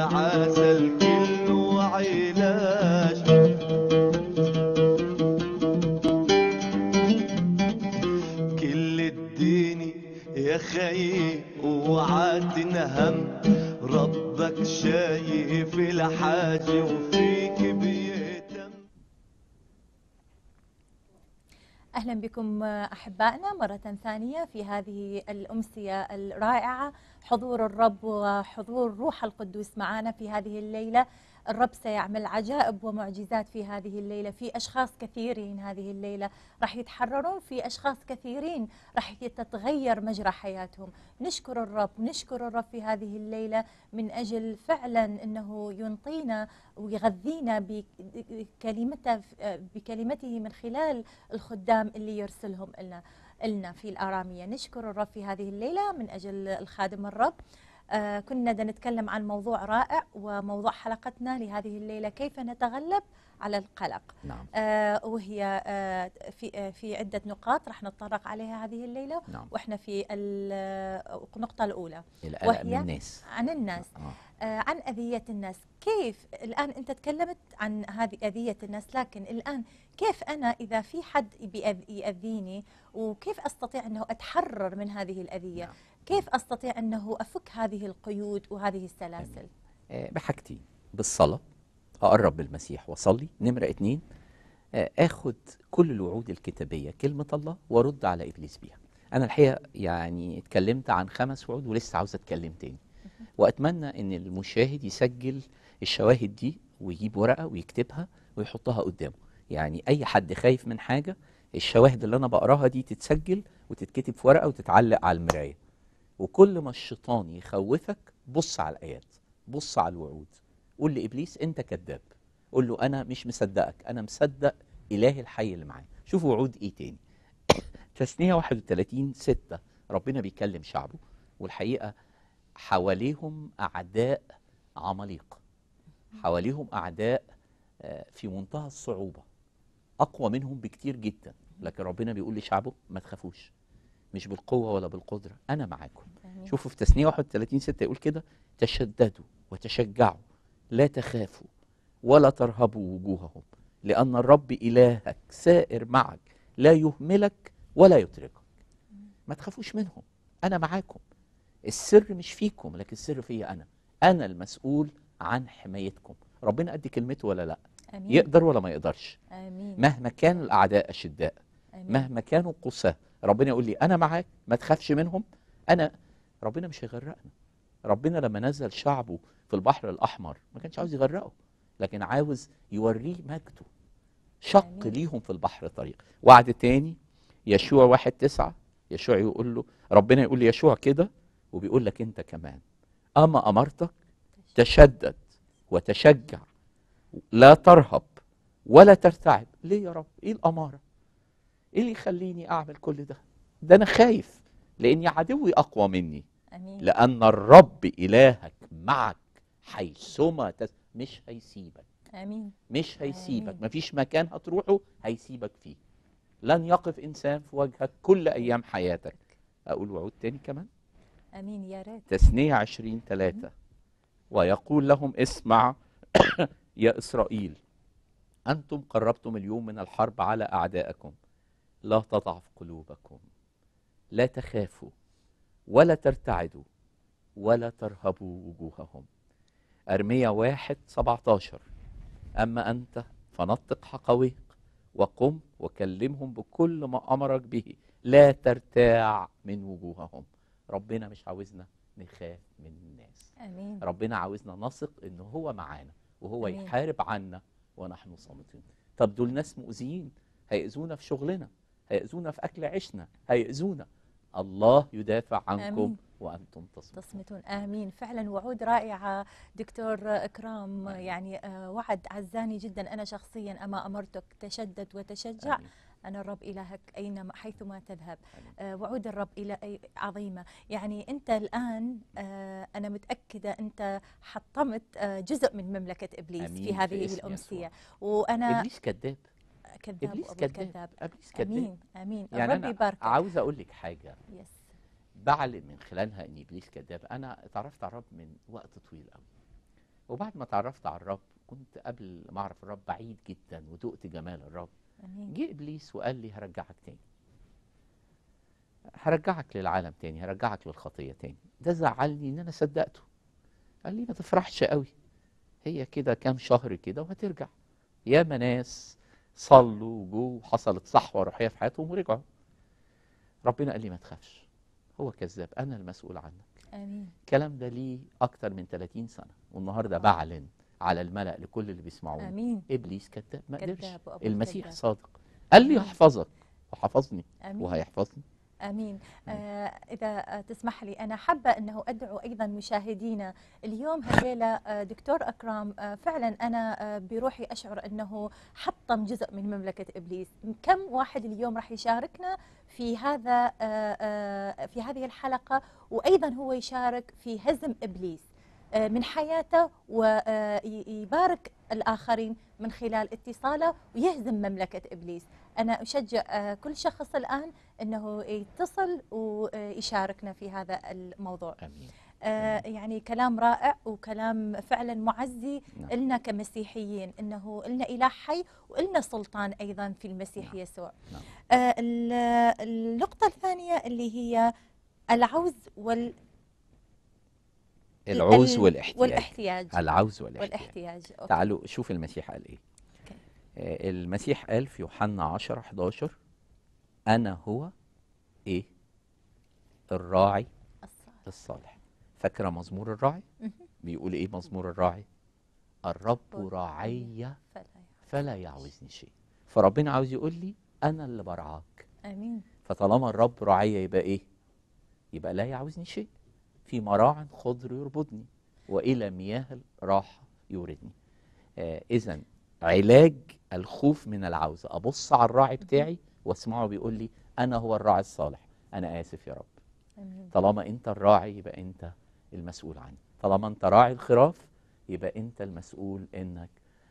[SPEAKER 3] العسل كله علاج كل الدين يا خي اوعى تنهم ربك شايف الحاجة وفيك بيهتم
[SPEAKER 1] أهلا بكم أحبائنا مرة ثانية في هذه الأمسية الرائعة حضور الرب وحضور روح القدوس معنا في هذه الليلة الرب سيعمل عجائب ومعجزات في هذه الليلة في أشخاص كثيرين هذه الليلة راح يتحررون في أشخاص كثيرين راح تتغير مجرى حياتهم نشكر الرب نشكر الرب في هذه الليلة من أجل فعلا أنه ينطينا ويغذينا بكلمته بكلمته من خلال الخدام اللي يرسلهم لنا لنا في الآرامية نشكر الرب في هذه الليلة من أجل الخادم الرب آه كنا بدنا نتكلم عن موضوع رائع وموضوع حلقتنا لهذه الليلة كيف نتغلب على القلق
[SPEAKER 2] نعم
[SPEAKER 1] آه وهي آه في آه في عدة نقاط راح نتطرق عليها هذه الليلة
[SPEAKER 2] نعم
[SPEAKER 1] واحنا في ال- النقطة الأولى
[SPEAKER 2] القلق من
[SPEAKER 1] وهي
[SPEAKER 2] الناس
[SPEAKER 1] عن الناس
[SPEAKER 2] آه.
[SPEAKER 1] آه، عن أذية الناس كيف الآن أنت تكلمت عن هذه أذية الناس لكن الآن كيف أنا إذا في حد بيأذ- يأذيني وكيف أستطيع أنه أتحرر من هذه الأذية
[SPEAKER 2] نعم.
[SPEAKER 1] كيف أستطيع أنه أفك هذه القيود وهذه السلاسل
[SPEAKER 2] آه، بحاجتين بالصلاة أقرب بالمسيح وأصلي نمرة اتنين آه، آخد كل الوعود الكتابية كلمة الله وأرد على إبليس بيها أنا الحقيقة يعني اتكلمت عن خمس وعود ولسه عاوز أتكلم تاني وأتمنى إن المشاهد يسجل الشواهد دي ويجيب ورقة ويكتبها ويحطها قدامه يعني أي حد خايف من حاجة الشواهد اللي أنا بقراها دي تتسجل وتتكتب في ورقة وتتعلق على المراية وكل ما الشيطان يخوفك بص على الآيات بص على الوعود قول لإبليس أنت كذاب قول له أنا مش مصدقك أنا مصدق إله الحي اللي معايا شوفوا وعود إيه تاني تثنية 31 6 ربنا بيكلم شعبه والحقيقة حواليهم أعداء عماليق حواليهم أعداء آه، في منتهى الصعوبة أقوى منهم بكتير جدا لكن ربنا بيقول لشعبه ما تخافوش مش بالقوة ولا بالقدرة أنا معاكم
[SPEAKER 1] آمين.
[SPEAKER 2] شوفوا في تثنية 31 6 يقول كده تشددوا وتشجعوا لا تخافوا ولا ترهبوا وجوههم لأن الرب إلهك سائر معك لا يهملك ولا يتركك ما تخافوش منهم أنا معاكم السر مش فيكم لكن السر فيا أنا أنا المسؤول عن حمايتكم ربنا قد كلمته ولا لا
[SPEAKER 1] آمين
[SPEAKER 2] يقدر ولا ما يقدرش
[SPEAKER 1] آمين
[SPEAKER 2] مهما كان الأعداء أشداء
[SPEAKER 1] آمين.
[SPEAKER 2] مهما كانوا قساة ربنا يقول لي أنا معاك ما تخافش منهم أنا ربنا مش هيغرقنا ربنا لما نزل شعبه في البحر الأحمر ما كانش عاوز يغرقه لكن عاوز يوريه مجده شق
[SPEAKER 1] آمين.
[SPEAKER 2] ليهم في البحر طريق وعد تاني يشوع واحد تسعة يشوع يقول له ربنا يقول ليشوع كده وبيقول لك انت كمان اما امرتك تشدد وتشجع لا ترهب ولا ترتعب ليه يا رب ايه الاماره ايه اللي يخليني اعمل كل ده ده انا خايف لاني عدوي اقوى مني
[SPEAKER 1] آمين
[SPEAKER 2] لان الرب الهك معك حيثما تس... مش هيسيبك
[SPEAKER 1] آمين
[SPEAKER 2] مش هيسيبك
[SPEAKER 1] آمين.
[SPEAKER 2] مفيش مكان هتروحه هيسيبك فيه لن يقف انسان في وجهك كل ايام حياتك اقول وعود تاني كمان
[SPEAKER 1] آمين يا ريت
[SPEAKER 2] تثنية عشرين ثلاثة ويقول لهم اسمع يا إسرائيل أنتم قربتم اليوم من الحرب على أعدائكم لا تضعف قلوبكم لا تخافوا ولا ترتعدوا ولا ترهبوا وجوههم أرمية واحد سبعة عشر أما أنت فنطق حقويق وقم وكلمهم بكل ما أمرك به لا ترتاع من وجوههم ربنا مش عاوزنا نخاف من الناس
[SPEAKER 1] آمين
[SPEAKER 2] ربنا عاوزنا نثق ان هو معانا وهو
[SPEAKER 1] أمين.
[SPEAKER 2] يحارب عنا ونحن صامتين طب دول ناس مؤذيين هيأذونا في شغلنا هيأذونا في اكل عيشنا هيأذونا الله يدافع عنكم
[SPEAKER 1] آمين.
[SPEAKER 2] وانتم تصمتون
[SPEAKER 1] تصمتون آمين فعلا وعود رائعة دكتور إكرام يعني آه، وعد عزاني جدا أنا شخصيا أما أمرتك تشدد وتشجع
[SPEAKER 2] آمين.
[SPEAKER 1] أنا الرب إلهك أينما حيثما تذهب
[SPEAKER 2] آمين.
[SPEAKER 1] آه، وعود الرب إلى أي- عظيمة يعني أنت الآن آه، أنا متأكدة أنت حطمت آه، جزء من مملكة إبليس
[SPEAKER 2] آمين
[SPEAKER 1] في هذه
[SPEAKER 2] اسم
[SPEAKER 1] الأمسية
[SPEAKER 2] يسوع.
[SPEAKER 1] وأنا
[SPEAKER 2] ابليس كذاب
[SPEAKER 1] كذاب
[SPEAKER 2] ابليس
[SPEAKER 1] وأبو
[SPEAKER 2] كذاب
[SPEAKER 1] كذاب
[SPEAKER 2] ابليس كذاب
[SPEAKER 1] آمين آمين
[SPEAKER 2] يعني
[SPEAKER 1] الرب
[SPEAKER 2] انا
[SPEAKER 1] يبارك
[SPEAKER 2] عاوز اقول لك حاجه
[SPEAKER 1] يس
[SPEAKER 2] بعلم من خلالها ان ابليس كذاب انا اتعرفت على الرب من وقت طويل قوي وبعد ما تعرفت على الرب كنت قبل ما اعرف الرب بعيد جدا ودقت جمال الرب
[SPEAKER 1] امين
[SPEAKER 2] جه ابليس وقال لي هرجعك تاني هرجعك للعالم تاني هرجعك للخطيه تاني ده زعلني ان انا صدقته قال لي ما تفرحش قوي هي كده كام شهر كده وهترجع ياما ناس صلوا وجو وحصلت صحوه روحيه في حياتهم ورجعوا ربنا قال لي ما تخافش هو كذاب انا المسؤول عنك
[SPEAKER 1] امين
[SPEAKER 2] الكلام ده ليه اكتر من 30 سنه والنهارده
[SPEAKER 1] واو.
[SPEAKER 2] بعلن على الملأ لكل اللي بيسمعوني
[SPEAKER 1] امين
[SPEAKER 2] ابليس كذاب ما قدرش
[SPEAKER 1] كذاب وأبو
[SPEAKER 2] المسيح
[SPEAKER 1] كذاب.
[SPEAKER 2] صادق قال لي
[SPEAKER 1] آمين.
[SPEAKER 2] هحفظك وحفظني
[SPEAKER 1] امين
[SPEAKER 2] وهيحفظني
[SPEAKER 1] امين
[SPEAKER 2] نعم.
[SPEAKER 1] آه اذا آه، تسمح لي انا حابه انه ادعو ايضا مشاهدينا اليوم هالليله آه دكتور اكرام آه فعلا انا آه بروحي اشعر انه حطم جزء من مملكه ابليس كم واحد اليوم راح يشاركنا في هذا آه آه في هذه الحلقه وايضا هو يشارك في هزم ابليس آه من حياته ويبارك الاخرين من خلال اتصاله ويهزم مملكه ابليس انا اشجع آه، كل شخص الان انه يتصل ويشاركنا في هذا الموضوع
[SPEAKER 2] امين
[SPEAKER 1] آه، يعني كلام رائع وكلام فعلا معزي
[SPEAKER 2] نعم.
[SPEAKER 1] لنا كمسيحيين انه لنا اله حي ولنا سلطان ايضا في المسيح
[SPEAKER 2] نعم.
[SPEAKER 1] يسوع
[SPEAKER 2] نعم.
[SPEAKER 1] آه، ال- النقطه الثانيه اللي هي العوز وال
[SPEAKER 2] العوز
[SPEAKER 1] ال-
[SPEAKER 2] والاحتياج
[SPEAKER 1] والاحتياج
[SPEAKER 2] العوز والاحتياج
[SPEAKER 1] والاحتياج أوكي.
[SPEAKER 2] تعالوا شوف المسيح قال ايه
[SPEAKER 1] أوكي.
[SPEAKER 2] آه، المسيح قال في يوحنا 10 11 انا هو ايه الراعي
[SPEAKER 1] الصالح.
[SPEAKER 2] الصالح فاكره مزمور الراعي
[SPEAKER 1] مهم.
[SPEAKER 2] بيقول ايه مزمور الراعي الرب
[SPEAKER 1] رب
[SPEAKER 2] راعي
[SPEAKER 1] فلا
[SPEAKER 2] فلا يعوزني شيء فربنا عاوز يقول لي انا اللي برعاك
[SPEAKER 1] امين
[SPEAKER 2] فطالما الرب راعي يبقى ايه يبقى لا يعوزني شيء في مراع خضر يربطني والى مياه الراحه يوردني آه اذا علاج الخوف من العوزه ابص على الراعي بتاعي واسمعه بيقول لي انا هو الراعي الصالح انا اسف يا رب
[SPEAKER 1] امين
[SPEAKER 2] طالما انت الراعي يبقى انت المسؤول عني طالما انت راعي الخراف يبقى انت المسؤول انك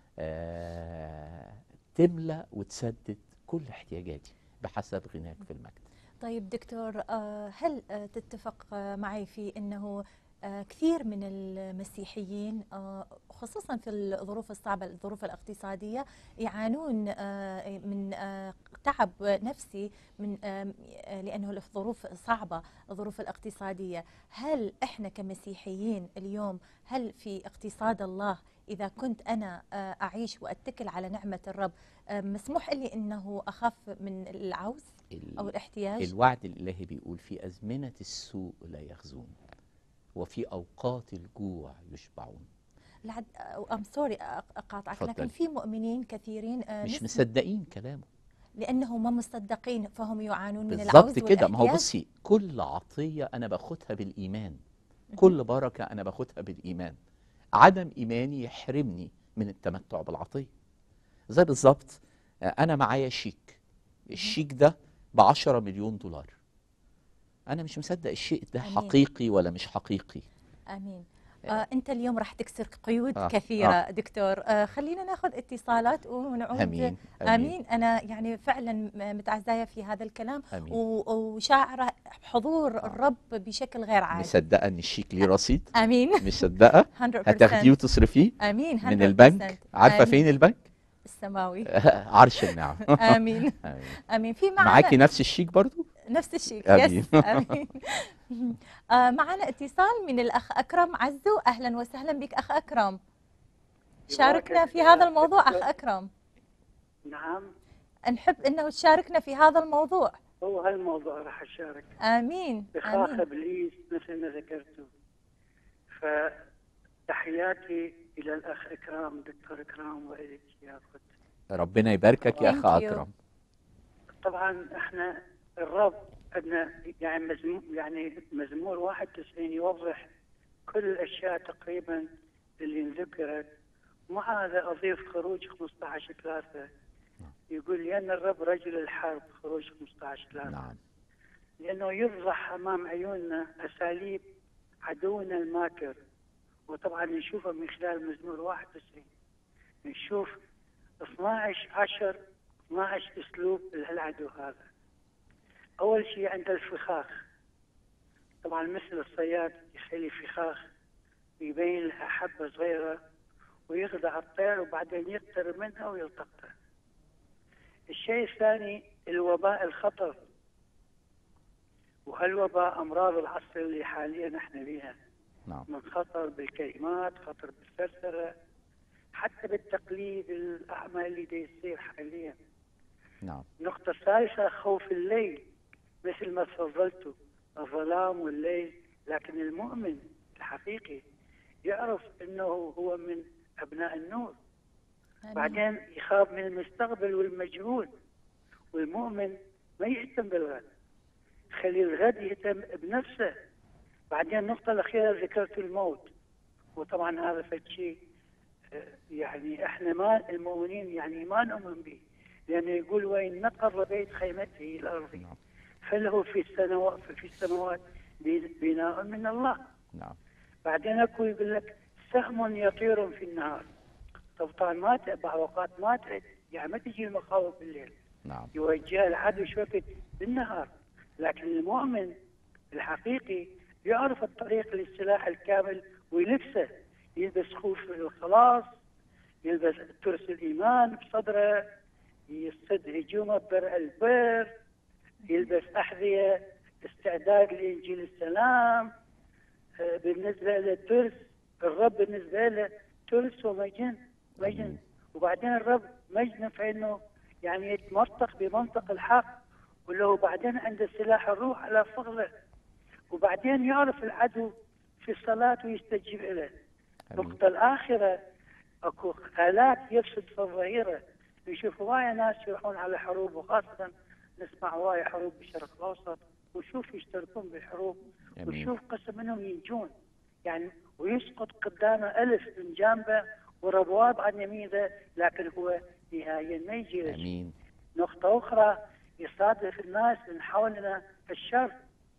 [SPEAKER 2] آه تملى وتسدد كل احتياجاتي بحسب غناك في المجد
[SPEAKER 1] طيب دكتور آه، هل آه، تتفق آه، معي في انه آه، كثير من المسيحيين آه، خصوصا في الظروف الصعبه الظروف الاقتصاديه يعانون آه، من آه، تعب نفسي من آه، لانه الظروف صعبه الظروف الاقتصاديه هل احنا كمسيحيين اليوم هل في اقتصاد الله اذا كنت انا آه، اعيش واتكل على نعمه الرب آه، مسموح لي انه اخاف من العوز
[SPEAKER 2] ال-
[SPEAKER 1] او الاحتياج
[SPEAKER 2] الوعد الالهي بيقول في ازمنه السوء لا يخزون وفي اوقات الجوع يشبعون
[SPEAKER 1] العد ام سوري اقاطعك لكن
[SPEAKER 2] اتفضلي.
[SPEAKER 1] في مؤمنين كثيرين آه،
[SPEAKER 2] مش
[SPEAKER 1] نسمع-
[SPEAKER 2] مصدقين كلامه
[SPEAKER 1] لانهم ما مصدقين فهم يعانون من العوز
[SPEAKER 2] بالظبط كده ما هو
[SPEAKER 1] والاحتياج.
[SPEAKER 2] بصي كل عطيه انا باخدها بالايمان كل بركه انا باخدها بالايمان عدم ايماني يحرمني من التمتع بالعطيه زي بالظبط آه، انا معايا شيك الشيك ده ب 10 مليون دولار انا مش مصدق الشيء ده
[SPEAKER 1] أمين.
[SPEAKER 2] حقيقي ولا مش حقيقي
[SPEAKER 1] امين آه انت اليوم راح تكسر قيود
[SPEAKER 2] آه،
[SPEAKER 1] كثيره
[SPEAKER 2] آه.
[SPEAKER 1] دكتور آه خلينا ناخذ اتصالات ونعود
[SPEAKER 2] امين
[SPEAKER 1] امين انا يعني فعلا م- متعزايه في هذا الكلام
[SPEAKER 2] امين
[SPEAKER 1] و- وشاعره حضور الرب بشكل غير عادي
[SPEAKER 2] مصدقه ان الشيك ليه رصيد
[SPEAKER 1] امين
[SPEAKER 2] مصدقه
[SPEAKER 1] 100%
[SPEAKER 2] هتاخديه وتصرفيه
[SPEAKER 1] امين 100%
[SPEAKER 2] من البنك عارفه
[SPEAKER 1] آمين.
[SPEAKER 2] فين البنك
[SPEAKER 1] السماوي
[SPEAKER 2] عرش النعم
[SPEAKER 1] امين
[SPEAKER 2] آمين.
[SPEAKER 1] امين في معنا
[SPEAKER 2] معاكي نفس الشيك برضو
[SPEAKER 1] نفس الشيء
[SPEAKER 2] آمين.
[SPEAKER 1] يس امين آه معنا اتصال من الاخ اكرم عزو اهلا وسهلا بك اخ اكرم شاركنا في هذا الموضوع اخ اكرم
[SPEAKER 4] نعم
[SPEAKER 1] نحب انه تشاركنا في هذا الموضوع
[SPEAKER 4] هو هالموضوع راح اشارك
[SPEAKER 1] امين
[SPEAKER 4] بخاف
[SPEAKER 1] امين
[SPEAKER 4] ابليس مثل ما ذكرتوا فتحياتي الى الاخ اكرام دكتور اكرام والك يا اخت
[SPEAKER 2] ربنا يباركك يا اخ
[SPEAKER 1] Thank you.
[SPEAKER 2] اكرم
[SPEAKER 4] طبعا احنا الرب عندنا يعني مزمور يعني مزمور 91 يوضح كل الاشياء تقريبا اللي انذكرت مع هذا اضيف خروج 15 3 يقول لان الرب رجل الحرب خروج 15 3
[SPEAKER 2] نعم
[SPEAKER 4] لأنه يفضح أمام عيوننا أساليب عدونا الماكر وطبعا نشوفه من خلال مزمور 91 نشوف 12 10 12 أسلوب للعدو هذا أول شيء عند الفخاخ طبعا مثل الصياد يخلي فخاخ ويبين لها حبة صغيرة ويخدع الطير وبعدين يقترب منها ويلتقطها الشيء الثاني الوباء الخطر وهالوباء أمراض العصر اللي حاليا احنا فيها
[SPEAKER 2] نعم
[SPEAKER 4] من خطر بالكلمات خطر بالسرسرة حتى بالتقليد الأعمى اللي دي يصير حاليا
[SPEAKER 2] نعم
[SPEAKER 4] النقطة الثالثة خوف الليل مثل ما تفضلتوا الظلام والليل لكن المؤمن الحقيقي يعرف انه هو من ابناء النور
[SPEAKER 1] آمين.
[SPEAKER 4] بعدين يخاف من المستقبل والمجهول والمؤمن ما يهتم بالغد خلي الغد يهتم بنفسه بعدين النقطة الأخيرة ذكرت الموت وطبعا هذا فد شيء آه، يعني احنا ما المؤمنين يعني ما نؤمن به لأنه يقول وإن نقر بيت خيمته الأرض
[SPEAKER 2] نعم
[SPEAKER 4] فله في السماوات في السماوات بناء من الله
[SPEAKER 2] نعم
[SPEAKER 4] بعدين اكو يقول لك سهم يطير في النهار طب طبعا ما ت- بعض الاوقات ما ت- يعني ما تجي المخاوف بالليل
[SPEAKER 2] نعم
[SPEAKER 4] يوجه العدو شوكة بالنهار لكن المؤمن الحقيقي يعرف الطريق للسلاح الكامل ويلبسه يلبس خوف الخلاص يلبس ترس الإيمان بصدره يصد هجومه برع البر يلبس أحذية استعداد لإنجيل السلام آه، بالنسبة للترس الرب بالنسبة له ترس ومجن مجن وبعدين الرب مجن فإنه يعني يتمرطق بمنطق الحق ولو بعدين عنده سلاح الروح على فضله وبعدين يعرف العدو في الصلاة ويستجيب له
[SPEAKER 2] أمين.
[SPEAKER 4] النقطة الآخرة أكو آلات يفسد في الظهيرة نشوف هواية ناس يروحون على حروب وخاصة نسمع هواية حروب بالشرق الأوسط وشوف يشتركون بالحروب
[SPEAKER 2] أمين.
[SPEAKER 4] وشوف قسم منهم ينجون يعني ويسقط قدامه ألف من جانبه وربوات عن يمينه لكن هو نهائيا ما يجي له شيء.
[SPEAKER 2] امين
[SPEAKER 4] نقطة أخرى يصادف الناس من حولنا الشر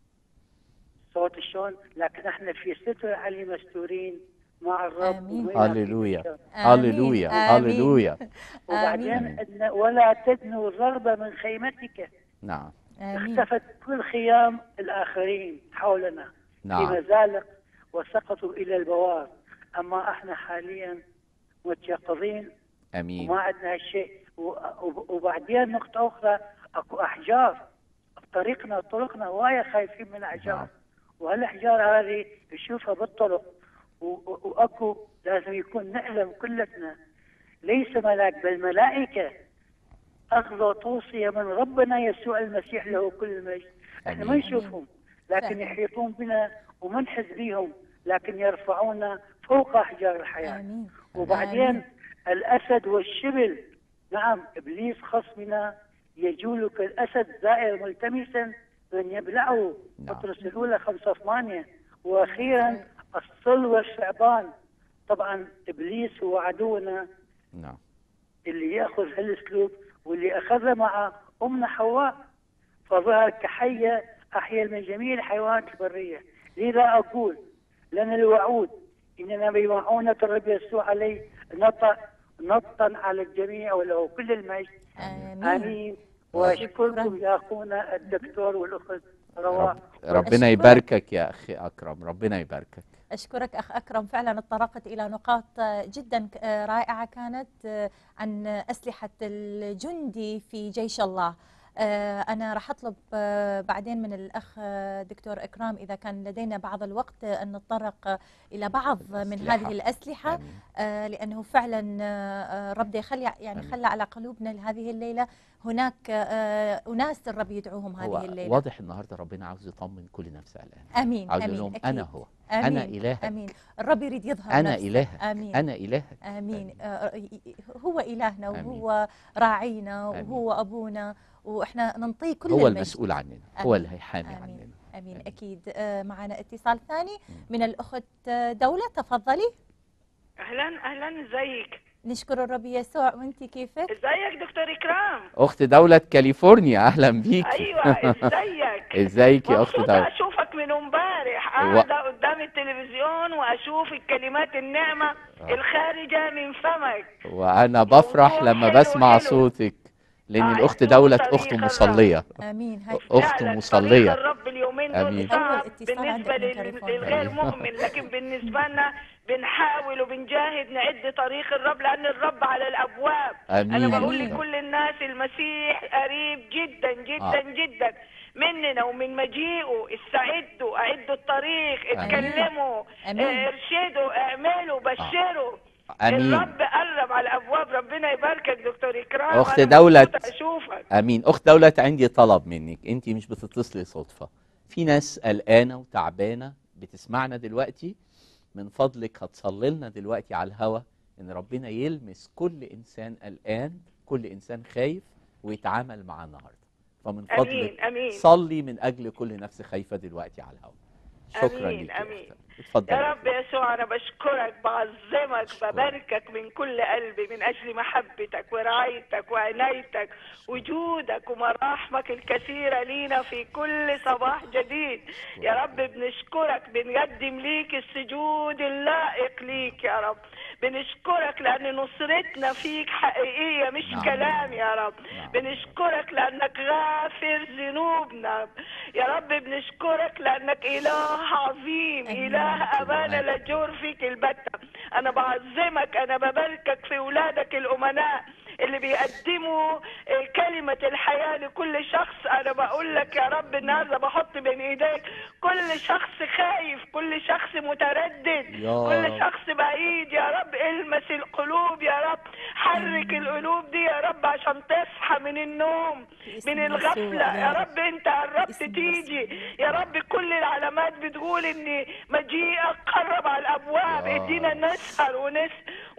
[SPEAKER 4] صوت شلون لكن احنا في ستر علي مستورين مع الرب
[SPEAKER 1] آمين.
[SPEAKER 4] وما يعطينا
[SPEAKER 2] هللويا
[SPEAKER 4] الشر.
[SPEAKER 1] آمين.
[SPEAKER 2] هللويا
[SPEAKER 1] آمين.
[SPEAKER 2] هللويا
[SPEAKER 4] وبعدين
[SPEAKER 2] آمين.
[SPEAKER 4] إن ولا تدنوا ضربة من خيمتك
[SPEAKER 2] نعم
[SPEAKER 1] آمين
[SPEAKER 4] اختفت كل خيام الآخرين حولنا في
[SPEAKER 2] نعم
[SPEAKER 4] مزالق وسقطوا إلى البوار أما احنا حاليا متيقظين
[SPEAKER 2] امين
[SPEAKER 4] وما عندنا شيء و- و- وبعدين نقطة أخرى أكو أحجار بطريقنا طرقنا وايا خايفين من الأحجار
[SPEAKER 2] نعم.
[SPEAKER 4] وهالأحجار هذه نشوفها بالطرق و- و- وأكو لازم يكون نعلم كلتنا ليس ملاك بل ملائكة أخذوا توصية من ربنا يسوع المسيح له كل المجد احنا ما
[SPEAKER 2] آمين.
[SPEAKER 4] نشوفهم لكن
[SPEAKER 1] فعلا.
[SPEAKER 4] يحيطون بنا وما نحس بهم لكن يرفعونا فوق أحجار الحياة
[SPEAKER 1] آمين
[SPEAKER 4] وبعدين
[SPEAKER 1] آمين.
[SPEAKER 4] الأسد والشبل نعم إبليس خصمنا يجول كالأسد زائر ملتمسا من يبلعه
[SPEAKER 2] نعم.
[SPEAKER 4] بطرس الأولى خمسة ثمانية وأخيرا الصل والثعبان طبعا إبليس هو عدونا
[SPEAKER 2] نعم
[SPEAKER 4] اللي يأخذ هالأسلوب واللي أخذ مع أمنا حواء فظهر كحية أحيا من جميع الحيوانات البرية لذا أقول لنا الوعود إننا بمعونة الرب يسوع عليه نطق نطا على الجميع وله كل المجد
[SPEAKER 1] آمين
[SPEAKER 4] آمين وأشكركم يا أخونا الدكتور والأخت رواء
[SPEAKER 2] رب ربنا
[SPEAKER 1] أشكرك.
[SPEAKER 2] يباركك يا اخي اكرم ربنا يباركك
[SPEAKER 1] أشكرك أخ أكرم فعلا اتطرقت إلى نقاط آه، جدا ك- آه، رائعة كانت آه، عن أسلحة الجندي في جيش الله آه، أنا راح أطلب آه، بعدين من الأخ آه، دكتور إكرام إذا كان لدينا بعض الوقت آه، أن نتطرق آه، إلى بعض من
[SPEAKER 2] الأسلحة.
[SPEAKER 1] هذه الأسلحة
[SPEAKER 2] آمين.
[SPEAKER 1] آه، لأنه فعلا آه، آه، رب يخلي يعني
[SPEAKER 2] آمين.
[SPEAKER 1] خلى على قلوبنا لهذه الليلة هناك آه، أناس الرب يدعوهم هذه
[SPEAKER 2] هو
[SPEAKER 1] الليلة
[SPEAKER 2] واضح النهارده ربنا عاوز يطمن كل نفس قلقان
[SPEAKER 1] آمين
[SPEAKER 2] عاوز يقول
[SPEAKER 1] آمين
[SPEAKER 2] لهم
[SPEAKER 1] أكيد.
[SPEAKER 2] انا هو
[SPEAKER 1] آمين.
[SPEAKER 2] انا الهك
[SPEAKER 1] امين الرب يريد يظهر
[SPEAKER 2] انا
[SPEAKER 1] نفسه.
[SPEAKER 2] الهك
[SPEAKER 1] امين
[SPEAKER 2] انا الهك
[SPEAKER 1] امين آه، ي- ي- هو الهنا
[SPEAKER 2] آمين.
[SPEAKER 1] وهو راعينا
[SPEAKER 2] آمين.
[SPEAKER 1] وهو ابونا واحنا ننطيه كل
[SPEAKER 2] هو
[SPEAKER 1] المجد.
[SPEAKER 2] المسؤول عننا هو
[SPEAKER 1] آمين.
[SPEAKER 2] اللي هيحامي
[SPEAKER 1] امين
[SPEAKER 2] عننا
[SPEAKER 1] امين
[SPEAKER 2] آمين.
[SPEAKER 1] اكيد آه، معنا اتصال ثاني من الاخت آه، دوله تفضلي
[SPEAKER 5] اهلا اهلا ازيك
[SPEAKER 1] نشكر الرب يسوع وانت كيفك
[SPEAKER 5] ازيك دكتور اكرام
[SPEAKER 2] اخت دولة كاليفورنيا اهلا بيكي
[SPEAKER 5] ايوه ازيك
[SPEAKER 2] ازيك يا اخت
[SPEAKER 5] مبسوطه
[SPEAKER 2] دولة
[SPEAKER 5] اشوفك من امبارح
[SPEAKER 2] و-
[SPEAKER 5] قاعده قدام التلفزيون واشوف الكلمات النعمه الخارجه من فمك
[SPEAKER 2] وانا بفرح
[SPEAKER 5] موضوع
[SPEAKER 2] لما
[SPEAKER 5] حلو
[SPEAKER 2] بسمع
[SPEAKER 5] حلو.
[SPEAKER 2] صوتك لان
[SPEAKER 5] آه،
[SPEAKER 2] الاخت
[SPEAKER 5] يحضروا
[SPEAKER 2] دولت
[SPEAKER 5] طريق
[SPEAKER 2] اخت
[SPEAKER 5] الرب.
[SPEAKER 2] مصليه
[SPEAKER 1] امين هاي
[SPEAKER 2] أخت
[SPEAKER 5] فعلاً
[SPEAKER 2] مصلية.
[SPEAKER 5] طريق الرب اليومين دول
[SPEAKER 2] أمين.
[SPEAKER 5] صعب
[SPEAKER 1] أول اتصال
[SPEAKER 5] بالنسبة
[SPEAKER 1] عندك من
[SPEAKER 5] لل-
[SPEAKER 1] تليفون.
[SPEAKER 5] للغير
[SPEAKER 2] أيوة.
[SPEAKER 5] مؤمن لكن بالنسبة لنا بنحاول وبنجاهد نعد طريق الرب لأن الرب على الأبواب
[SPEAKER 2] امين
[SPEAKER 5] أنا بقول
[SPEAKER 1] أمين.
[SPEAKER 5] لكل الناس المسيح قريب جدا جدا
[SPEAKER 2] آه.
[SPEAKER 5] جدا مننا ومن مجيئه استعدوا اعدوا الطريق اتكلموا
[SPEAKER 1] أمين.
[SPEAKER 5] اه، ارشدوا اعملوا بشروا
[SPEAKER 2] امين
[SPEAKER 5] الرب قرب على الابواب ربنا يباركك دكتور اكرام
[SPEAKER 2] أخت
[SPEAKER 5] أنا
[SPEAKER 2] دولة.
[SPEAKER 5] مبسوطة اشوفك
[SPEAKER 2] امين اخت دولت عندي طلب منك انت مش بتتصلي صدفه في ناس قلقانه وتعبانه بتسمعنا دلوقتي من فضلك هتصلي لنا دلوقتي على الهوا ان ربنا يلمس كل انسان قلقان كل انسان خايف ويتعامل معاه النهارده فمن فضلك
[SPEAKER 5] امين امين
[SPEAKER 2] صلي من اجل كل نفس خايفه دلوقتي على الهوا شكرا
[SPEAKER 5] أمين،
[SPEAKER 2] ليك يا
[SPEAKER 5] أمين.
[SPEAKER 2] أختي. اتفضلي
[SPEAKER 5] يا رب يسوع انا بشكرك بعظمك بباركك من كل قلبي من اجل محبتك ورعايتك وعنايتك وجودك ومراحمك الكثيره لينا في كل صباح جديد يا رب بنشكرك بنقدم ليك السجود اللائق ليك يا رب بنشكرك لان نصرتنا فيك حقيقيه مش
[SPEAKER 2] نعم.
[SPEAKER 5] كلام يا رب
[SPEAKER 2] نعم.
[SPEAKER 5] بنشكرك لانك غافر ذنوبنا يا رب بنشكرك لانك اله عظيم
[SPEAKER 1] أمين.
[SPEAKER 5] اله ابانا لا جور فيك البتة انا بعظمك انا بباركك في ولادك الامناء اللي بيقدموا آه، كلمة الحياة لكل شخص أنا بقول لك يا رب النهاردة بحط بين إيديك كل شخص خايف كل شخص متردد
[SPEAKER 2] يا
[SPEAKER 5] كل
[SPEAKER 2] رب.
[SPEAKER 5] شخص بعيد يا رب المس القلوب يا رب حرك القلوب دي يا رب عشان تصحى من النوم
[SPEAKER 1] باسم
[SPEAKER 5] من
[SPEAKER 1] يسوع
[SPEAKER 5] الغفلة
[SPEAKER 1] يا
[SPEAKER 5] يا
[SPEAKER 1] رب.
[SPEAKER 5] رب انت قربت
[SPEAKER 1] باسم
[SPEAKER 5] تيجي يا رب كل العلامات بتقول ان مجيئك قرب على الابواب
[SPEAKER 2] يا
[SPEAKER 5] ادينا نسهر ونس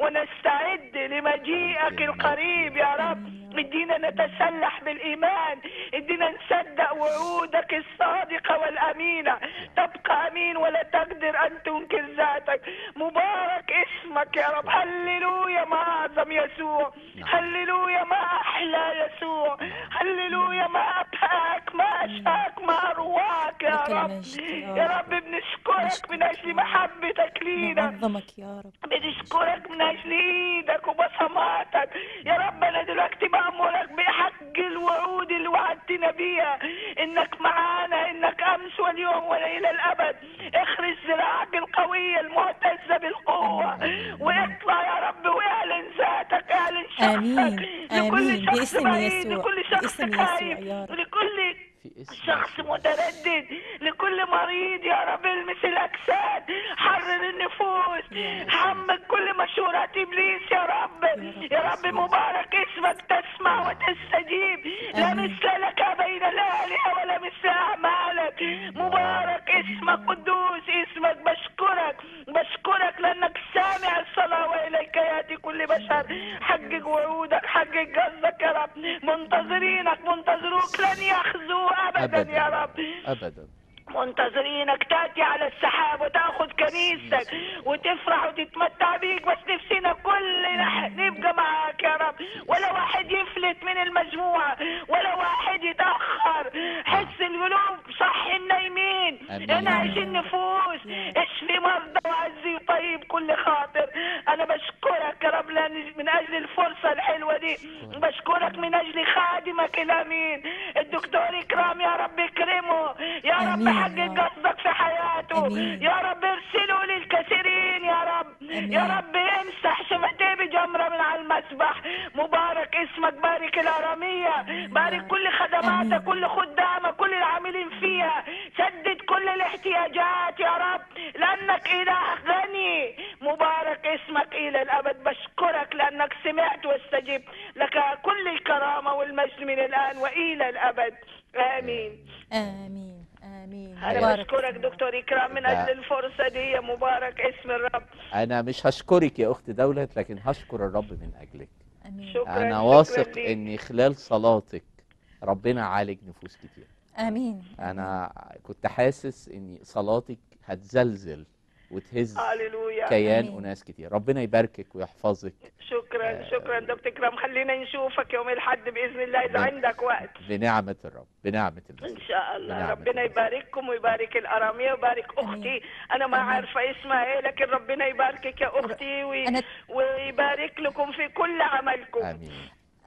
[SPEAKER 5] ونستعد لمجيئك القريب يا رب ادينا نتسلح بالايمان ادينا نصدق وعودك الصادقه والامينه تبقى امين ولا تقدر ان تنكر ذاتك مبارك اسمك يا رب هللويا ما اعظم يسوع هللويا ما احلى يسوع هللويا ما ابهاك ما اشاك ما ارواك يا
[SPEAKER 1] لك
[SPEAKER 5] رب
[SPEAKER 1] المجد يا
[SPEAKER 5] يا
[SPEAKER 1] رب.
[SPEAKER 5] رب بنشكرك من اجل محبتك لينا
[SPEAKER 1] نعظمك يا رب
[SPEAKER 5] بنشكرك من اجل ايدك وبصماتك يا رب انا دلوقتي بامرك بحق الوعود اللي وعدتنا بيها انك معانا انك امس واليوم والى الابد اخرج ذراعك القويه المعتزه بالقوه واطلع يا رب واعلن ذاتك اعلن شخصك
[SPEAKER 1] آمين.
[SPEAKER 5] لكل
[SPEAKER 1] آمين.
[SPEAKER 5] شخص
[SPEAKER 1] باسم
[SPEAKER 5] بعيد
[SPEAKER 1] يسوع.
[SPEAKER 5] لكل شخص
[SPEAKER 1] باسم يسوع
[SPEAKER 5] خايف
[SPEAKER 1] يا رب.
[SPEAKER 5] لكل
[SPEAKER 2] في اسم
[SPEAKER 5] شخص
[SPEAKER 2] يسوع.
[SPEAKER 5] متردد لكل مريض يا رب المس الاجساد حرر النفوس حمد كل مشورات ابليس يا رب يا رب مبارك اسمك تسمع وتستجيب لا
[SPEAKER 1] آمين.
[SPEAKER 5] مثل لك بين الالهه ولا مثل اعمالك مبارك اسمك قدوس اسمك بشكرك بشكرك لانك سامع الصلاه واليك ياتي كل بشر حقق وعودك حقق قصدك يا رب منتظرينك منتظروك لن يخزوا ابدا يا رب
[SPEAKER 2] ابدا
[SPEAKER 5] منتظرينك تاتي على السحاب وتاخذ كنيستك وتفرح وتتمتع بيك بس نفسنا كلنا نبقى معاك يا رب ولا واحد يفلت من المجموعه ولا واحد يتاخر حس القلوب صح النايمين
[SPEAKER 2] آمين.
[SPEAKER 5] انعش النفوس اشفي مرضى وعزي طيب كل خاطر انا بشكرك يا رب لأن- من اجل الفرصه الحلوه دي بشكرك من اجل خادمك الامين الدكتور اكرام يا رب اكرمه يا رب
[SPEAKER 1] آمين يا
[SPEAKER 5] حقق
[SPEAKER 1] رب.
[SPEAKER 5] قصدك في حياته
[SPEAKER 1] آمين.
[SPEAKER 5] يا رب ارسله للكثيرين يا رب
[SPEAKER 1] آمين.
[SPEAKER 5] يا رب امسح شفتيه بجمره من على المسبح مبارك اسمك بارك الاراميه بارك كل خدماتك
[SPEAKER 1] آمين.
[SPEAKER 5] كل خدامك كل العاملين فيها سدد كل الاحتياجات يا رب لانك اله غني مبارك اسمك الى الابد بشكرك لانك سمعت واستجبت لك كل الكرامه والمجد من الان والى الابد امين
[SPEAKER 1] امين امين
[SPEAKER 5] انا
[SPEAKER 1] مبارك
[SPEAKER 5] بشكرك
[SPEAKER 1] اسمك.
[SPEAKER 5] دكتور اكرام من
[SPEAKER 2] لا.
[SPEAKER 5] اجل الفرصه دي مبارك اسم الرب
[SPEAKER 2] انا مش هشكرك يا اخت دولت لكن هشكر الرب من اجلك
[SPEAKER 1] امين
[SPEAKER 5] شكرا
[SPEAKER 2] انا
[SPEAKER 5] شكراً
[SPEAKER 2] واثق
[SPEAKER 5] ليك.
[SPEAKER 2] ان خلال صلاتك ربنا عالج نفوس كتير
[SPEAKER 1] امين
[SPEAKER 2] انا كنت حاسس ان صلاتك هتزلزل وتهز
[SPEAKER 5] هللويا
[SPEAKER 2] كيان
[SPEAKER 1] آمين.
[SPEAKER 2] اناس كتير ربنا يباركك ويحفظك
[SPEAKER 5] شكرا شكرا دكتور اكرام خلينا نشوفك يوم الاحد باذن الله اذا
[SPEAKER 2] بن-
[SPEAKER 5] عندك وقت
[SPEAKER 2] بنعمة الرب بنعمة
[SPEAKER 5] ان
[SPEAKER 2] المسيح
[SPEAKER 5] شاء الله
[SPEAKER 2] بنعمة
[SPEAKER 5] ربنا
[SPEAKER 2] الله.
[SPEAKER 5] يبارككم ويبارك الاراميه ويبارك اختي انا ما
[SPEAKER 1] آمين.
[SPEAKER 5] عارفه اسمها ايه لكن ربنا يباركك يا اختي وي...
[SPEAKER 1] أنا-
[SPEAKER 5] ويبارك لكم في كل عملكم
[SPEAKER 2] امين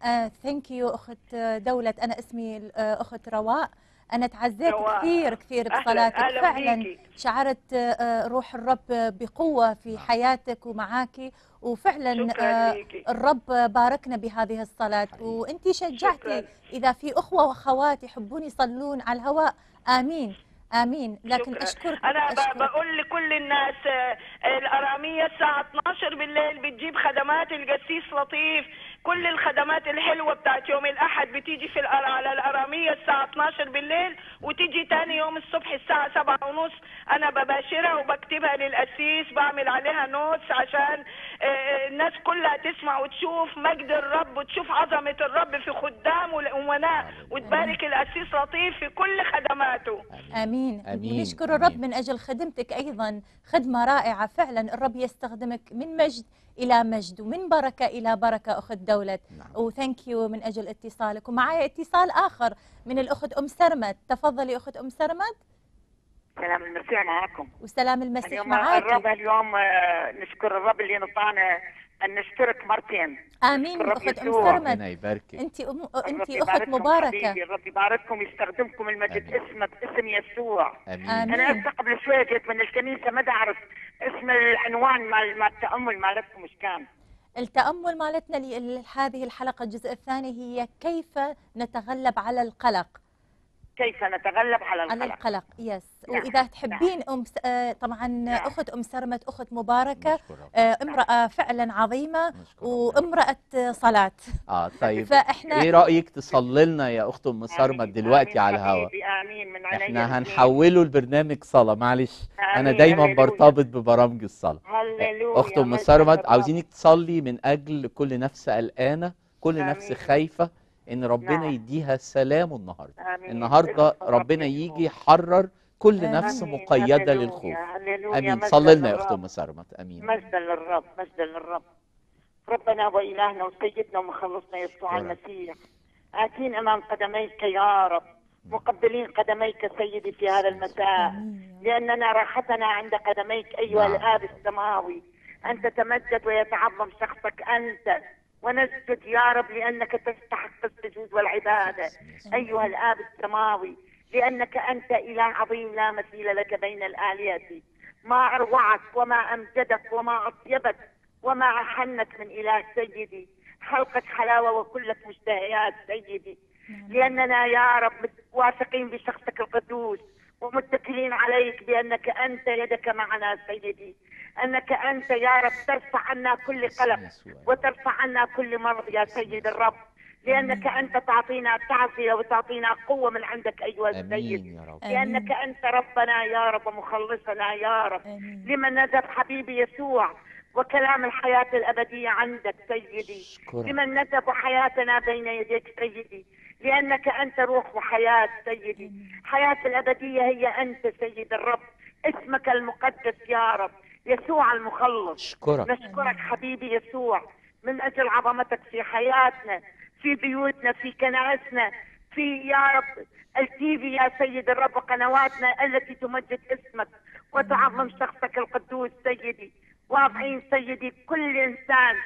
[SPEAKER 1] ثانك يو اخت دولة انا اسمي آه، اخت رواء انا تعزيت
[SPEAKER 5] رواء.
[SPEAKER 1] كثير كثير
[SPEAKER 5] أهلاً-
[SPEAKER 1] بصلاتك
[SPEAKER 5] أهلاً
[SPEAKER 1] فعلا
[SPEAKER 5] بيكي.
[SPEAKER 1] شعرت آه، روح الرب بقوة في
[SPEAKER 2] نعم.
[SPEAKER 1] حياتك ومعاكي وفعلا
[SPEAKER 5] شكراً
[SPEAKER 1] آه،
[SPEAKER 5] ليكي.
[SPEAKER 1] الرب باركنا بهذه الصلاة
[SPEAKER 2] حقيقي.
[SPEAKER 1] وانت شجعتي
[SPEAKER 5] شكراً.
[SPEAKER 1] اذا في اخوة واخوات يحبون يصلون على الهواء امين امين لكن
[SPEAKER 5] شكراً.
[SPEAKER 1] اشكرك
[SPEAKER 5] انا ب-
[SPEAKER 1] أشكرك.
[SPEAKER 5] بقول لكل الناس آه، الاراميه الساعه 12 بالليل بتجيب خدمات القسيس لطيف كل الخدمات الحلوه بتاعت يوم الاحد بتيجي في الأر... على الاراميه الساعه 12 بالليل وتيجي تاني يوم الصبح الساعه 7 ونص انا بباشرها وبكتبها للقسيس بعمل عليها نوتس عشان آه، الناس كلها تسمع وتشوف مجد الرب وتشوف عظمه الرب في خدامه الامناء وتبارك القسيس لطيف في كل خدماته
[SPEAKER 1] امين
[SPEAKER 2] آمين.
[SPEAKER 1] ونشكر الرب
[SPEAKER 2] آمين.
[SPEAKER 1] من اجل خدمتك ايضا خدمه رائعه فعلا الرب يستخدمك من مجد الى مجد ومن بركه الى بركه اخت دولت
[SPEAKER 2] نعم.
[SPEAKER 1] وثانك يو من اجل اتصالك ومعايا اتصال اخر من الاخت ام سرمد تفضلي اخت ام سرمد
[SPEAKER 6] سلام المسيح معكم
[SPEAKER 1] وسلام المسيح
[SPEAKER 6] اليوم الرب
[SPEAKER 1] معاك
[SPEAKER 6] اليوم آه، نشكر الرب اللي نطانا ان نشترك مرتين
[SPEAKER 1] امين
[SPEAKER 6] الرب
[SPEAKER 1] اخت ام
[SPEAKER 6] يسوع.
[SPEAKER 1] سرمد
[SPEAKER 2] ربنا يباركك
[SPEAKER 1] انت أم...
[SPEAKER 6] الرب
[SPEAKER 1] انت اخت
[SPEAKER 6] يبارككم
[SPEAKER 1] مباركه
[SPEAKER 6] حبيبي، الرب يبارككم يستخدمكم المجد
[SPEAKER 2] آمين.
[SPEAKER 6] اسمك اسم يسوع
[SPEAKER 2] امين
[SPEAKER 1] آمين.
[SPEAKER 6] انا هسه قبل شويه جيت من الكنيسه ما اعرف اسم العنوان مال مال التامل مالتكم ايش كان
[SPEAKER 1] التامل مالتنا لهذه الحلقه الجزء الثاني هي كيف نتغلب على القلق
[SPEAKER 6] كيف نتغلب على
[SPEAKER 1] على
[SPEAKER 6] القلق
[SPEAKER 1] القلق يس
[SPEAKER 6] نعم،
[SPEAKER 1] واذا تحبين ام س- آه، طبعا اخت ام سرمت اخت مباركه
[SPEAKER 2] نشكر رب.
[SPEAKER 1] آه، امراه فعلا عظيمه
[SPEAKER 2] نشكر رب.
[SPEAKER 1] وامراه صلاه
[SPEAKER 2] اه طيب
[SPEAKER 1] فاحنا
[SPEAKER 2] ايه رايك تصلي لنا يا اخت ام سرمد
[SPEAKER 6] آمين،
[SPEAKER 2] دلوقتي
[SPEAKER 6] آمين
[SPEAKER 2] على الهواء
[SPEAKER 6] حبيبي، امين من عيني
[SPEAKER 2] احنا
[SPEAKER 6] الاثنين.
[SPEAKER 2] هنحوله لبرنامج صلاه معلش انا
[SPEAKER 6] آمين،
[SPEAKER 2] دايما
[SPEAKER 6] هللويا.
[SPEAKER 2] برتبط ببرامج الصلاه
[SPEAKER 6] هللويا
[SPEAKER 2] اخت ام
[SPEAKER 6] مجد
[SPEAKER 2] سرمد
[SPEAKER 6] للرب.
[SPEAKER 2] عاوزينك تصلي من اجل كل نفس قلقانه كل نفس
[SPEAKER 6] آمين.
[SPEAKER 2] خايفه ان ربنا
[SPEAKER 6] نعم.
[SPEAKER 2] يديها سلام النهارده
[SPEAKER 6] آمين.
[SPEAKER 2] النهارده
[SPEAKER 6] باسم الرب
[SPEAKER 2] ربنا
[SPEAKER 6] يسوع.
[SPEAKER 2] يجي يحرر كل
[SPEAKER 1] آمين.
[SPEAKER 2] نفس
[SPEAKER 6] آمين.
[SPEAKER 2] مقيده
[SPEAKER 6] هللويا،
[SPEAKER 2] للخوف
[SPEAKER 6] هللويا،
[SPEAKER 2] امين
[SPEAKER 6] مجد
[SPEAKER 2] صلي لنا يا اخت
[SPEAKER 6] للرب.
[SPEAKER 2] ام سرمد امين
[SPEAKER 6] مجدا للرب مجدا للرب ربنا وإلهنا وسيدنا ومخلصنا يسوع
[SPEAKER 2] يا رب.
[SPEAKER 6] المسيح آتين أمام قدميك يا رب مقبلين قدميك سيدي في هذا المساء
[SPEAKER 1] آمين.
[SPEAKER 6] لأننا راحتنا عند قدميك أيها
[SPEAKER 2] نعم.
[SPEAKER 6] الآب السماوي أن تتمجد ويتعظم شخصك أنت ونسجد يا رب لأنك تستحق السجود والعبادة أيها الآب السماوي لأنك أنت إله عظيم لا مثيل لك بين الآلهة ما أروعك وما أمجدك وما أطيبك وما أحنك من إله سيدي خلقك حلاوة وكلك مشتهيات سيدي لأننا يا رب واثقين بشخصك القدوس ومتكلين عليك بأنك أنت يدك معنا سيدي أنك أنت يا رب ترفع عنا كل قلق
[SPEAKER 2] يسوع.
[SPEAKER 6] وترفع عنا كل مرض يا سيد الرب لأنك أنت تعطينا تعزية وتعطينا قوة من عندك أيها السيد
[SPEAKER 2] امين يا رب
[SPEAKER 6] لأنك أنت ربنا يا رب ومخلصنا يا رب
[SPEAKER 1] آمين.
[SPEAKER 6] لمن نذهب حبيبي يسوع وكلام الحياة الأبدية عندك سيدي
[SPEAKER 2] أشكرك.
[SPEAKER 6] لمن نذهب حياتنا بين يديك سيدي لأنك أنت روح وحياة سيدي حياة الأبدية هي أنت سيد الرب اسمك المقدس يا رب يسوع المخلص
[SPEAKER 2] اشكرك
[SPEAKER 6] نشكرك حبيبي يسوع من أجل عظمتك في حياتنا في بيوتنا في كنائسنا في يا رب التيفي يا سيد الرب وقنواتنا التي تمجد اسمك وتعظم شخصك القدوس سيدي واضعين سيدي كل إنسان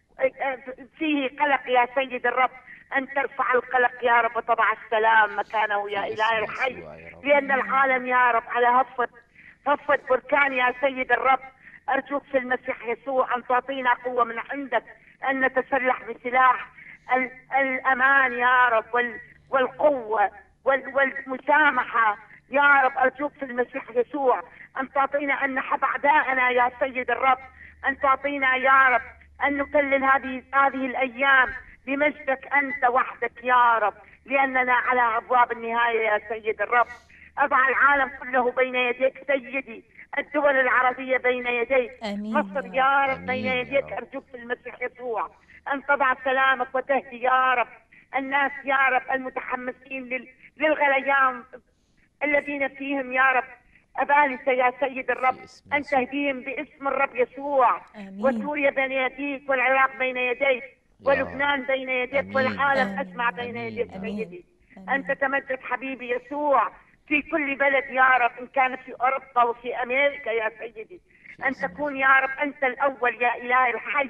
[SPEAKER 6] فيه قلق يا سيد الرب أن ترفع القلق يا رب وتضع السلام مكانه يا إله الحي
[SPEAKER 2] يسوع يا رب.
[SPEAKER 6] لأن العالم يا رب على هفة هفة بركان يا سيد الرب أرجوك في المسيح يسوع أن تعطينا قوة من عندك أن نتسلح بسلاح ال- الأمان يا رب وال والقوة وال والمسامحة يا رب أرجوك في المسيح يسوع أن تعطينا أن نحب أعدائنا يا سيد الرب أن تعطينا يا رب أن نكلل هذه هذه الأيام لمجدك أنت وحدك يا رب لأننا على أبواب النهاية يا سيد الرب أضع العالم كله بين يديك سيدي الدول العربية بين يديك
[SPEAKER 1] آمين
[SPEAKER 6] مصر
[SPEAKER 1] يا
[SPEAKER 6] يا رب
[SPEAKER 2] آمين
[SPEAKER 6] بين
[SPEAKER 2] يا
[SPEAKER 6] يديك
[SPEAKER 2] رب.
[SPEAKER 6] أرجوك في المسيح يسوع أن تضع سلامك وتهدي يا رب الناس يا رب المتحمسين لل... للغليان الذين فيهم يا رب أبالسة يا سيد الرب
[SPEAKER 2] باسم
[SPEAKER 6] أن
[SPEAKER 2] يسوع.
[SPEAKER 6] تهديهم باسم الرب يسوع
[SPEAKER 1] آمين.
[SPEAKER 6] وسوريا بين يديك والعراق بين يديك ولبنان بين يديك
[SPEAKER 2] آمين.
[SPEAKER 6] والعالم
[SPEAKER 1] آمين.
[SPEAKER 6] أجمع بين
[SPEAKER 2] آمين.
[SPEAKER 6] يديك
[SPEAKER 1] آمين.
[SPEAKER 6] سيدي
[SPEAKER 1] آمين.
[SPEAKER 6] أن تتمجد حبيبي يسوع في كل بلد يا رب إن كان في أوروبا وفي أمريكا يا سيدي أن تكون يا رب أنت الأول يا إله الحي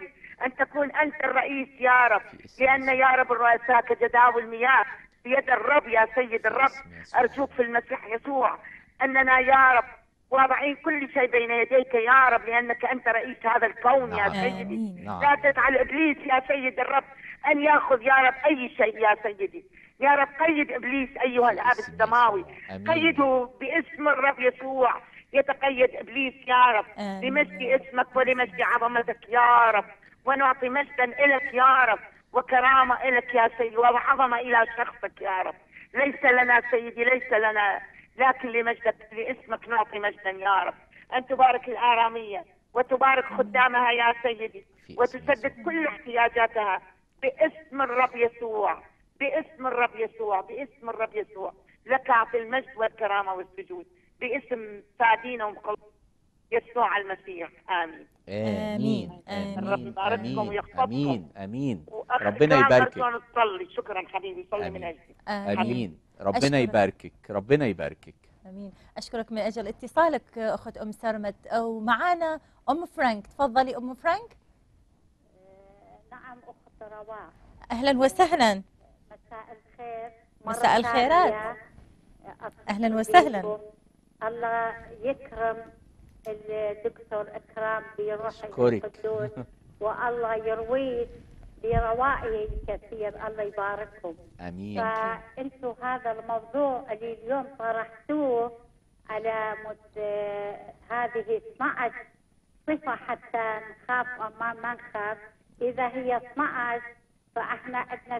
[SPEAKER 6] أن تكون أنت الرئيس يا رب
[SPEAKER 2] في اسم
[SPEAKER 6] لأن يا رب الرؤساء كجداول المياه بيد الرب يا سيد الرب
[SPEAKER 2] اسم يسوع.
[SPEAKER 6] أرجوك في المسيح يسوع أننا يا رب واضعين كل شيء بين يديك يا رب لأنك أنت رئيس هذا الكون يا
[SPEAKER 2] نعم.
[SPEAKER 6] سيدي
[SPEAKER 1] آمين.
[SPEAKER 2] نعم.
[SPEAKER 6] لا تجعل ابليس يا سيد الرب ان ياخذ يا رب اي شيء يا سيدي يا رب قيد ابليس ايها الاب
[SPEAKER 2] باسم
[SPEAKER 6] السماوي
[SPEAKER 2] يسوع. آمين.
[SPEAKER 6] قيده باسم الرب يسوع يتقيد ابليس يا رب
[SPEAKER 1] آمين.
[SPEAKER 6] لمجد اسمك ولمجد عظمتك يا رب ونعطي مجدا لك يا رب وكرامه لك يا سيدي وعظمه الى شخصك يا رب ليس لنا سيدي ليس لنا لكن لمجدك لاسمك نعطي مجدا يا رب ان تبارك الاراميه وتبارك خدامها يا سيدي
[SPEAKER 2] في اسم
[SPEAKER 6] وتسدد
[SPEAKER 2] يسوع.
[SPEAKER 6] كل احتياجاتها باسم الرب يسوع باسم الرب يسوع باسم الرب يسوع لك اعطي المجد والكرامه والسجود باسم فادينا ومخلص يسوع المسيح امين
[SPEAKER 2] امين
[SPEAKER 1] آمين.
[SPEAKER 6] الرب يبارككم
[SPEAKER 2] امين
[SPEAKER 6] ويحفظكم.
[SPEAKER 2] امين امين
[SPEAKER 6] وأخ
[SPEAKER 2] ربنا
[SPEAKER 6] إكرام
[SPEAKER 2] يباركك
[SPEAKER 6] نرجو نصلي شكرا حبيبي صلي من
[SPEAKER 2] آمين.
[SPEAKER 6] اجلي
[SPEAKER 2] امين ربنا
[SPEAKER 1] أشكرك.
[SPEAKER 2] يباركك ربنا يباركك
[SPEAKER 1] امين اشكرك من اجل اتصالك اخت ام سرمت ومعانا ام فرانك تفضلي ام فرانك
[SPEAKER 7] نعم أخت رواح
[SPEAKER 1] اهلا وسهلا
[SPEAKER 7] مساء الخير
[SPEAKER 1] مساء
[SPEAKER 7] مرة
[SPEAKER 1] الخيرات.
[SPEAKER 7] ثانية أتصل
[SPEAKER 1] أهلاً وسهلاً.
[SPEAKER 7] بكم. الله يكرم الدكتور إكرام بروحه
[SPEAKER 2] أشكرك.
[SPEAKER 7] القدوس والله يرويه بروائه الكثير الله يبارككم
[SPEAKER 2] امين
[SPEAKER 7] فانتم هذا الموضوع اللي اليوم طرحتوه على مد هذه 12 صفة حتى نخاف أو ما ما نخاف إذا هي 12 فإحنا عندنا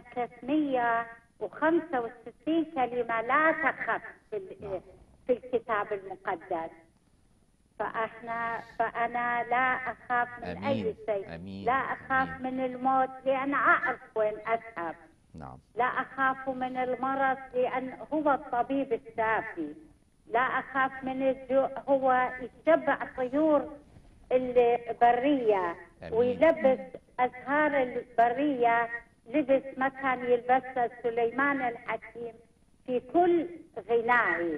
[SPEAKER 7] 365 كلمة لا تخف في, ال- في الكتاب المقدس فاحنا فانا لا اخاف من
[SPEAKER 2] آمين.
[SPEAKER 7] اي شيء
[SPEAKER 2] آمين.
[SPEAKER 7] لا اخاف
[SPEAKER 2] آمين.
[SPEAKER 7] من الموت لان اعرف وين اذهب
[SPEAKER 2] نعم
[SPEAKER 7] لا أخاف من المرض لأن هو الطبيب الشافي لا أخاف من الجوع هو يشبع طيور البرية
[SPEAKER 2] آمين.
[SPEAKER 7] ويلبس أزهار البرية لبس ما كان يلبسه سليمان الحكيم في كل غنائه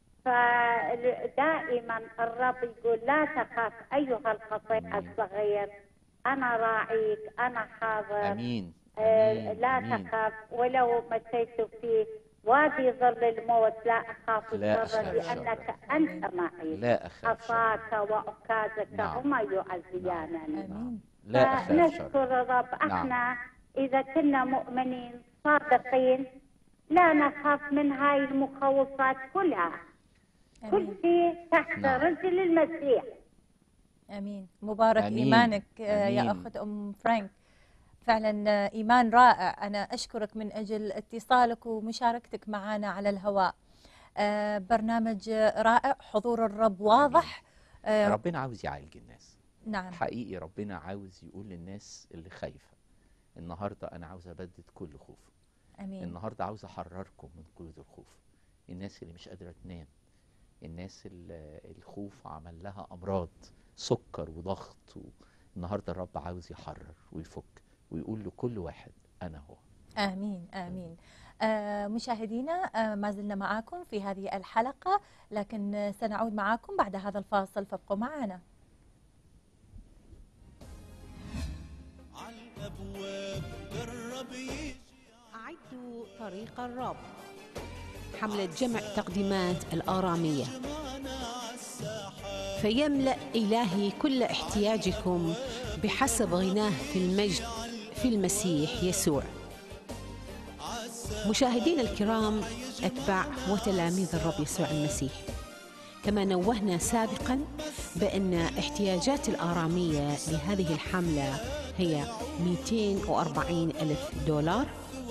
[SPEAKER 7] فدائما الرب يقول لا تخاف أيها القطيع
[SPEAKER 2] آمين.
[SPEAKER 7] الصغير أنا راعيك أنا حاضر
[SPEAKER 2] امين
[SPEAKER 7] آه،
[SPEAKER 2] امين
[SPEAKER 7] لا
[SPEAKER 2] آمين.
[SPEAKER 7] تخاف ولو مشيت في وادي ظل الموت لا أخاف
[SPEAKER 2] لا
[SPEAKER 7] الشر
[SPEAKER 2] أخاف
[SPEAKER 7] لأنك أنت معي
[SPEAKER 2] لا اخاف شر.
[SPEAKER 7] عصاك وعكازك
[SPEAKER 2] نعم.
[SPEAKER 7] هما يعزيانني
[SPEAKER 1] امين
[SPEAKER 2] لا اخاف شر
[SPEAKER 7] فنشكر الرب احنا إذا كنا مؤمنين صادقين لا نخاف من هاي المخوفات كلها كل
[SPEAKER 1] امين
[SPEAKER 7] شيء تحت
[SPEAKER 2] نعم.
[SPEAKER 7] رجل المسيح
[SPEAKER 1] امين مبارك
[SPEAKER 2] آمين.
[SPEAKER 1] ايمانك آه، يا
[SPEAKER 2] آمين.
[SPEAKER 1] اخت ام فرانك فعلا آه، ايمان رائع انا اشكرك من اجل اتصالك ومشاركتك معنا على الهواء آه، برنامج رائع حضور الرب واضح آه،
[SPEAKER 2] ربنا عاوز يعالج الناس
[SPEAKER 1] نعم
[SPEAKER 2] حقيقي ربنا عاوز يقول للناس اللي خايفه النهارده انا عاوز ابدد كل خوف
[SPEAKER 1] امين
[SPEAKER 2] النهارده عاوز احرركم من قيود الخوف الناس اللي مش قادره تنام الناس اللي الخوف عمل لها امراض سكر وضغط و... النهارده الرب عاوز يحرر ويفك ويقول لكل واحد انا هو
[SPEAKER 1] امين امين آه، مشاهدينا آه، ما زلنا معاكم في هذه الحلقه لكن آه، سنعود معاكم بعد هذا الفاصل فابقوا معنا
[SPEAKER 3] عالابواب جرب يجي
[SPEAKER 8] أعدوا طريق الرب حملة جمع تقديمات الآرامية فيملأ إلهي كل احتياجكم بحسب غناه في المجد في المسيح يسوع مشاهدينا الكرام أتباع وتلاميذ الرب يسوع المسيح كما نوهنا سابقا بأن احتياجات الآرامية لهذه الحملة هي 240 ألف دولار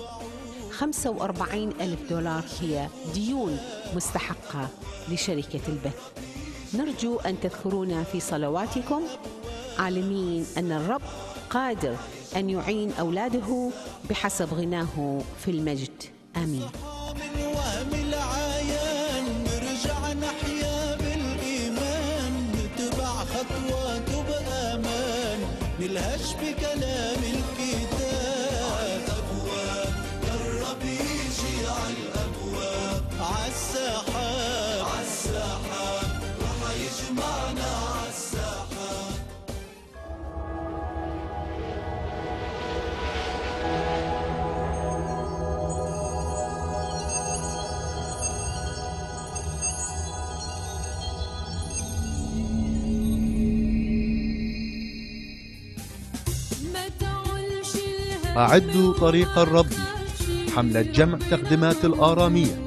[SPEAKER 8] 45 ألف دولار هي ديون مستحقة لشركة البث نرجو أن تذكرونا في صلواتكم عالمين أن الرب قادر أن يعين أولاده بحسب غناه في المجد آمين
[SPEAKER 3] من وهم العيان نرجع نحيا بالإيمان نتبع خطواته بأمان نلهج بكلام الكتاب الأبواب قرب يجي على الأبواب عالساحات عالساحات رح يجمعنا عالساحات
[SPEAKER 9] أعدوا طريق الرب حملة جمع تقدمات الآرامية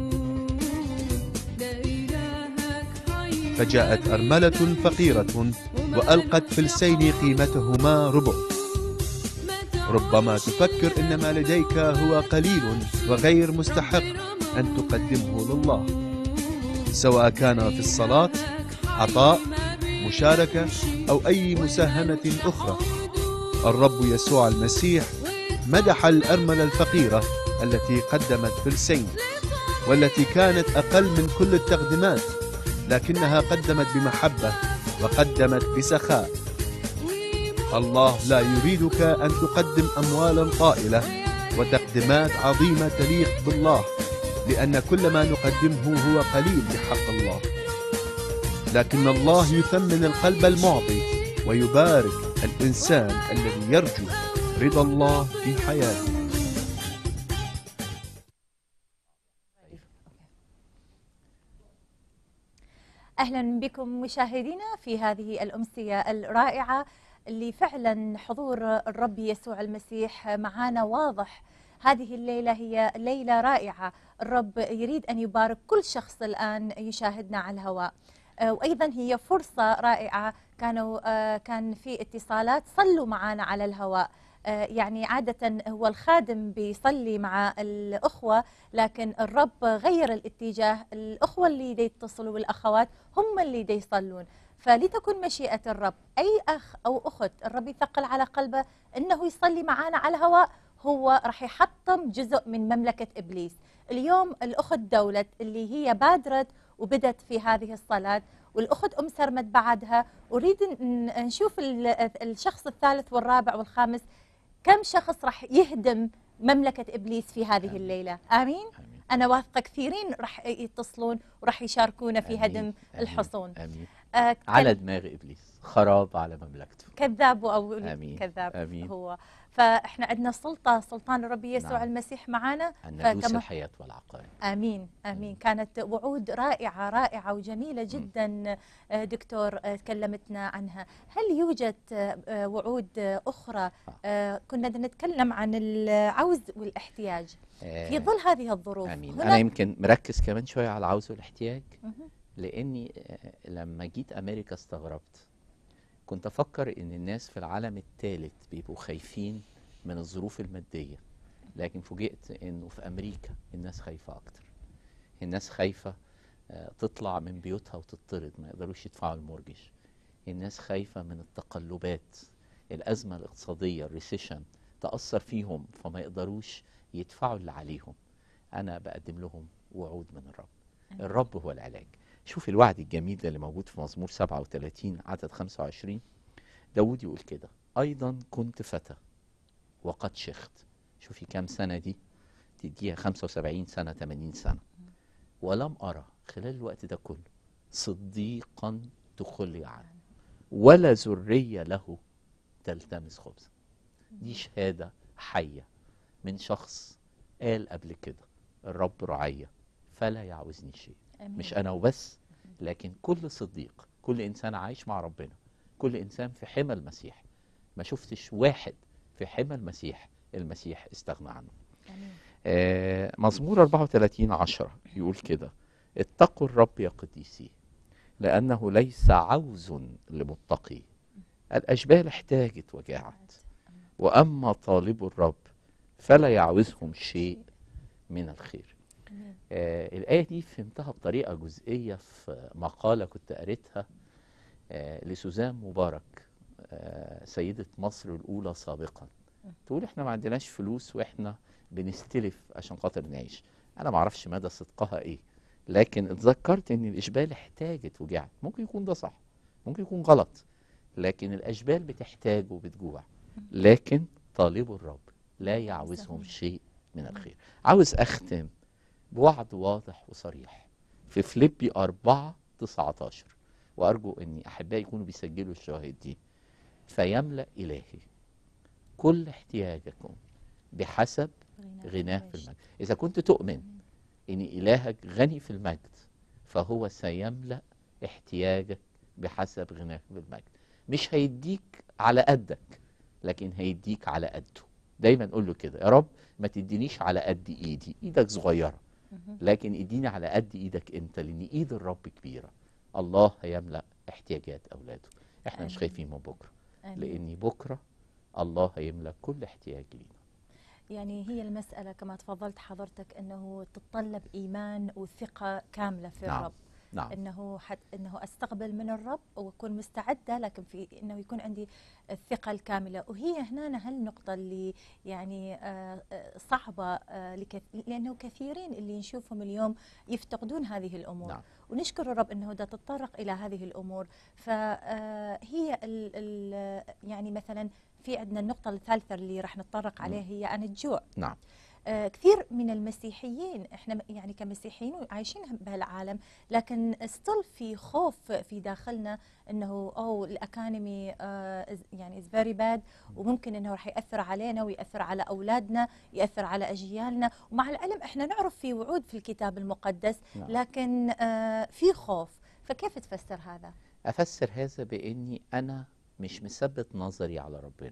[SPEAKER 9] فجاءت أرملة فقيرة وألقت فلسين قيمتهما ربع ربما تفكر إن ما لديك هو قليل وغير مستحق أن تقدمه لله سواء كان في الصلاة عطاء مشاركة أو أي مساهمة أخرى الرب يسوع المسيح مدح الأرملة الفقيرة التي قدمت فلسين والتي كانت أقل من كل التقدمات لكنها قدمت بمحبة وقدمت بسخاء الله لا يريدك أن تقدم أموالا طائلة وتقدمات عظيمة تليق بالله لأن كل ما نقدمه هو قليل بحق الله لكن الله يثمن القلب المعطي ويبارك الإنسان الذي يرجو رضا الله في حياته
[SPEAKER 1] اهلا بكم مشاهدينا في هذه الامسيه الرائعه اللي فعلا حضور الرب يسوع المسيح معنا واضح هذه الليله هي ليله رائعه الرب يريد ان يبارك كل شخص الان يشاهدنا على الهواء آه، وايضا هي فرصه رائعه كانوا آه، كان في اتصالات صلوا معنا على الهواء آه، يعني عادة هو الخادم بيصلي مع الأخوة لكن الرب غير الاتجاه الأخوة اللي دي يتصلوا والأخوات هم اللي دي يصلون فلتكن مشيئة الرب أي أخ أو أخت الرب يثقل على قلبه أنه يصلي معنا على الهواء هو راح يحطم جزء من مملكة إبليس اليوم الأخت دولت اللي هي بادرت وبدت في هذه الصلاة والأخت أم سرمت بعدها أريد ن- نشوف ال- الشخص الثالث والرابع والخامس كم شخص راح يهدم مملكة إبليس في هذه
[SPEAKER 2] آمين.
[SPEAKER 1] الليلة آمين
[SPEAKER 2] آمين.
[SPEAKER 1] أنا واثقة كثيرين راح يتصلون وراح يشاركونا في
[SPEAKER 2] آمين.
[SPEAKER 1] هدم
[SPEAKER 2] آمين.
[SPEAKER 1] الحصون
[SPEAKER 2] آمين
[SPEAKER 1] آه
[SPEAKER 2] على دماغ إبليس خراب على مملكته
[SPEAKER 1] كذاب أو
[SPEAKER 2] آمين.
[SPEAKER 1] كذاب
[SPEAKER 2] آمين.
[SPEAKER 1] هو فإحنا عندنا سلطة سلطان الرب يسوع
[SPEAKER 2] نعم.
[SPEAKER 1] المسيح معنا
[SPEAKER 2] الناموس
[SPEAKER 1] فكما-
[SPEAKER 2] الحياة والعقائد
[SPEAKER 1] امين امين كانت وعود رائعه رائعه وجميله جدا آه، دكتور آه، تكلمتنا عنها هل يوجد آه، آه، وعود آه، اخرى آه، كنا بدنا نتكلم عن العوز والاحتياج في
[SPEAKER 2] آه،
[SPEAKER 1] ظل هذه الظروف
[SPEAKER 2] امين
[SPEAKER 1] هنا-
[SPEAKER 2] انا يمكن مركز كمان شويه على العوز والاحتياج
[SPEAKER 1] مهم.
[SPEAKER 2] لاني آه، لما جيت امريكا استغربت كنت افكر ان الناس في العالم الثالث بيبقوا خايفين من الظروف الماديه لكن فوجئت انه في امريكا الناس خايفه اكتر الناس خايفه آه، تطلع من بيوتها وتطرد ما يقدروش يدفعوا المورجج الناس خايفه من التقلبات الازمه الاقتصاديه الريسيشن تاثر فيهم فما يقدروش يدفعوا اللي عليهم انا بقدم لهم وعود من الرب الرب هو العلاج شوف الوعد الجميل اللي موجود في مزمور 37 عدد 25 داود يقول كده ايضا كنت فتى وقد شخت شوفي كام سنه دي تديها 75 سنه 80 سنه ولم ارى خلال الوقت ده كله صديقا تخلي عنه ولا ذريه له تلتمس خبزا دي شهاده حيه من شخص قال قبل كده الرب رعيه فلا يعوزني شيء
[SPEAKER 1] آمين.
[SPEAKER 2] مش انا وبس لكن كل صديق كل انسان عايش مع ربنا كل انسان في حمى المسيح ما شفتش واحد في حمى المسيح المسيح استغنى عنه
[SPEAKER 1] آمين.
[SPEAKER 2] آه مزمور 34 10 يقول كده اتقوا الرب يا قديسي لأنه ليس عوز لمتقي الأشبال احتاجت وجاعت وأما طالب الرب فلا يعوزهم شيء من الخير
[SPEAKER 1] آمين.
[SPEAKER 2] آه الآية دي فهمتها بطريقة جزئية في مقالة كنت قريتها آه لسوزان مبارك آه سيدة مصر الأولى سابقا تقول احنا ما عندناش فلوس واحنا بنستلف عشان خاطر نعيش انا ما اعرفش مدى صدقها ايه لكن اتذكرت ان الاشبال احتاجت وجعت ممكن يكون ده صح ممكن يكون غلط لكن الاشبال بتحتاج وبتجوع لكن طالب الرب لا يعوزهم شيء من الخير عاوز اختم بوعد واضح وصريح في فليبي 4 19 وارجو ان احبائي يكونوا بيسجلوا الشواهد دي فيملا الهي كل احتياجكم بحسب غناه في المجد إذا كنت تؤمن إن إلهك غني في المجد فهو سيملأ احتياجك بحسب غناه في المجد مش هيديك على قدك لكن هيديك على قده دايما قول له كده يا رب ما تدينيش على قد ايدي ايدك صغيره لكن اديني على قد ايدك انت لان ايد الرب كبيره الله هيملا احتياجات اولاده احنا مش
[SPEAKER 1] آمين.
[SPEAKER 2] خايفين من بكره
[SPEAKER 1] آمين.
[SPEAKER 2] لان بكره الله هيملا كل احتياج لينا
[SPEAKER 1] يعني هي المسألة كما تفضلت حضرتك أنه تتطلب إيمان وثقة كاملة في
[SPEAKER 2] نعم.
[SPEAKER 1] الرب
[SPEAKER 2] نعم
[SPEAKER 1] انه حت انه استقبل من الرب واكون مستعده لكن في انه يكون عندي الثقه الكامله وهي هنا هالنقطه اللي يعني آه، آه، صعبه آه، لكث... لانه كثيرين اللي نشوفهم اليوم يفتقدون هذه الامور
[SPEAKER 2] نعم.
[SPEAKER 1] ونشكر الرب انه دا تتطرق الى هذه الامور فهي ال ال يعني مثلا في عندنا النقطه الثالثه اللي راح نتطرق عليها هي عن الجوع
[SPEAKER 2] نعم
[SPEAKER 1] آه، كثير من المسيحيين احنا م- يعني كمسيحيين عايشين بهالعالم لكن ستيل في خوف في داخلنا انه او الاكاديمي يعني از فيري باد وممكن انه راح ياثر علينا وياثر على اولادنا ياثر على اجيالنا ومع العلم احنا نعرف في وعود في الكتاب المقدس
[SPEAKER 2] نعم.
[SPEAKER 1] لكن آه، في خوف فكيف تفسر هذا
[SPEAKER 2] افسر هذا باني انا مش مثبت نظري على ربنا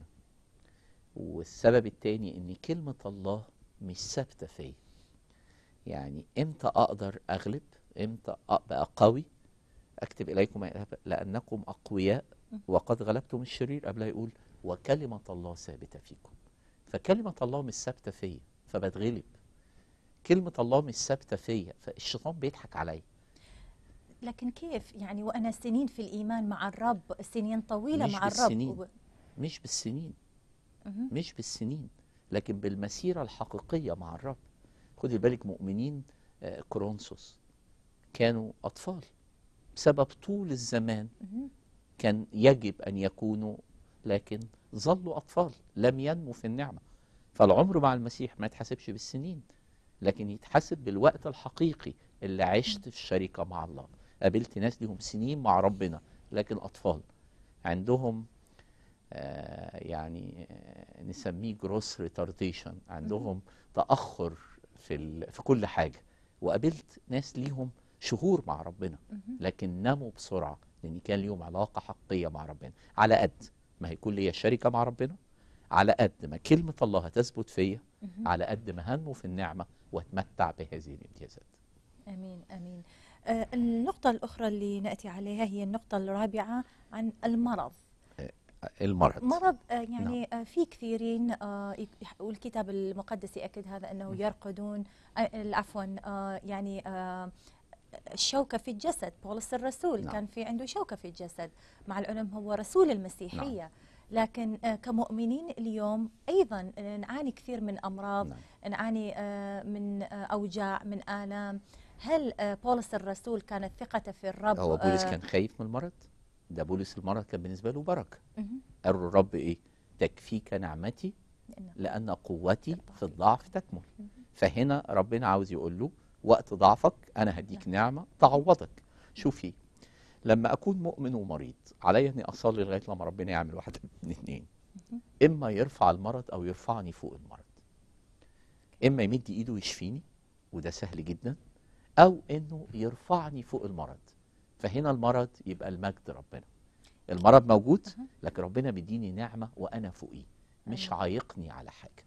[SPEAKER 2] والسبب التاني ان كلمة الله مش ثابتة فيا يعني امتى اقدر اغلب امتى ابقى قوي اكتب اليكم أيها الأحبة، لانكم اقوياء وقد غلبتم الشرير قبلها يقول وكلمة الله ثابتة فيكم فكلمة الله مش ثابتة فيا فبتغلب كلمة الله مش ثابتة فيا فالشيطان بيضحك عليا
[SPEAKER 1] لكن كيف يعني وانا سنين في الايمان مع الرب سنين طويله
[SPEAKER 2] مش
[SPEAKER 1] مع الرب
[SPEAKER 2] بالسنين.
[SPEAKER 1] وب-
[SPEAKER 2] مش بالسنين
[SPEAKER 1] مهم.
[SPEAKER 2] مش بالسنين لكن بالمسيرة الحقيقية مع الرب خدي بالك مؤمنين آه، كورنثوس كانوا أطفال بسبب طول الزمان
[SPEAKER 1] مهم.
[SPEAKER 2] كان يجب أن يكونوا لكن ظلوا أطفال لم ينموا في النعمة فالعمر مع المسيح ما يتحسبش بالسنين لكن يتحسب بالوقت الحقيقي اللي عشت في الشركة مع الله قابلت ناس ليهم سنين مع ربنا لكن أطفال عندهم آه، يعني آه، نسميه جروس ريتارديشن عندهم تأخر في ال... في كل حاجة وقابلت ناس ليهم شهور مع ربنا لكن نموا بسرعة لأن كان ليهم علاقة حقيقية مع ربنا على قد ما هيكون ليا شركة مع ربنا على قد ما كلمة الله هتثبت فيا على قد ما هنمو في النعمة واتمتع بهذه الامتيازات
[SPEAKER 1] امين امين آه، النقطه الاخرى اللي ناتي عليها هي النقطه الرابعه عن المرض
[SPEAKER 2] المرض
[SPEAKER 1] مرض آه، يعني آه، في كثيرين آه، يك- يح- والكتاب المقدس ياكد هذا انه يرقدون آه، عفوا آه، يعني آه، الشوكة في الجسد بولس الرسول
[SPEAKER 2] نعم.
[SPEAKER 1] كان في عنده شوكة في الجسد مع العلم هو رسول المسيحية لكن آه، كمؤمنين اليوم أيضا آه، نعاني كثير من أمراض
[SPEAKER 2] نعم.
[SPEAKER 1] نعاني آه، من آه، أوجاع من آلام هل آه، بولس الرسول كانت ثقته في الرب
[SPEAKER 2] هو بولس
[SPEAKER 1] آه،
[SPEAKER 2] كان خايف من المرض ده بولس المرض كان بالنسبة له بركة
[SPEAKER 1] مهم.
[SPEAKER 2] قال له الرب ايه تكفيك نعمتي
[SPEAKER 1] لأنه-
[SPEAKER 2] لأن قوتي في الضعف تكمل فهنا ربنا عاوز يقول له وقت ضعفك أنا هديك نعمة تعوضك شوفي لما أكون مؤمن ومريض عليا إني أصلي لغاية لما ربنا يعمل واحدة من اتنين إما يرفع المرض أو يرفعني فوق المرض إما يمد إيده ويشفيني وده سهل جدا أو إنه يرفعني فوق المرض فهنا المرض يبقى المجد ربنا المرض موجود لكن ربنا مديني نعمة وأنا فوقيه مش
[SPEAKER 1] أيوة.
[SPEAKER 2] عايقني على حاجة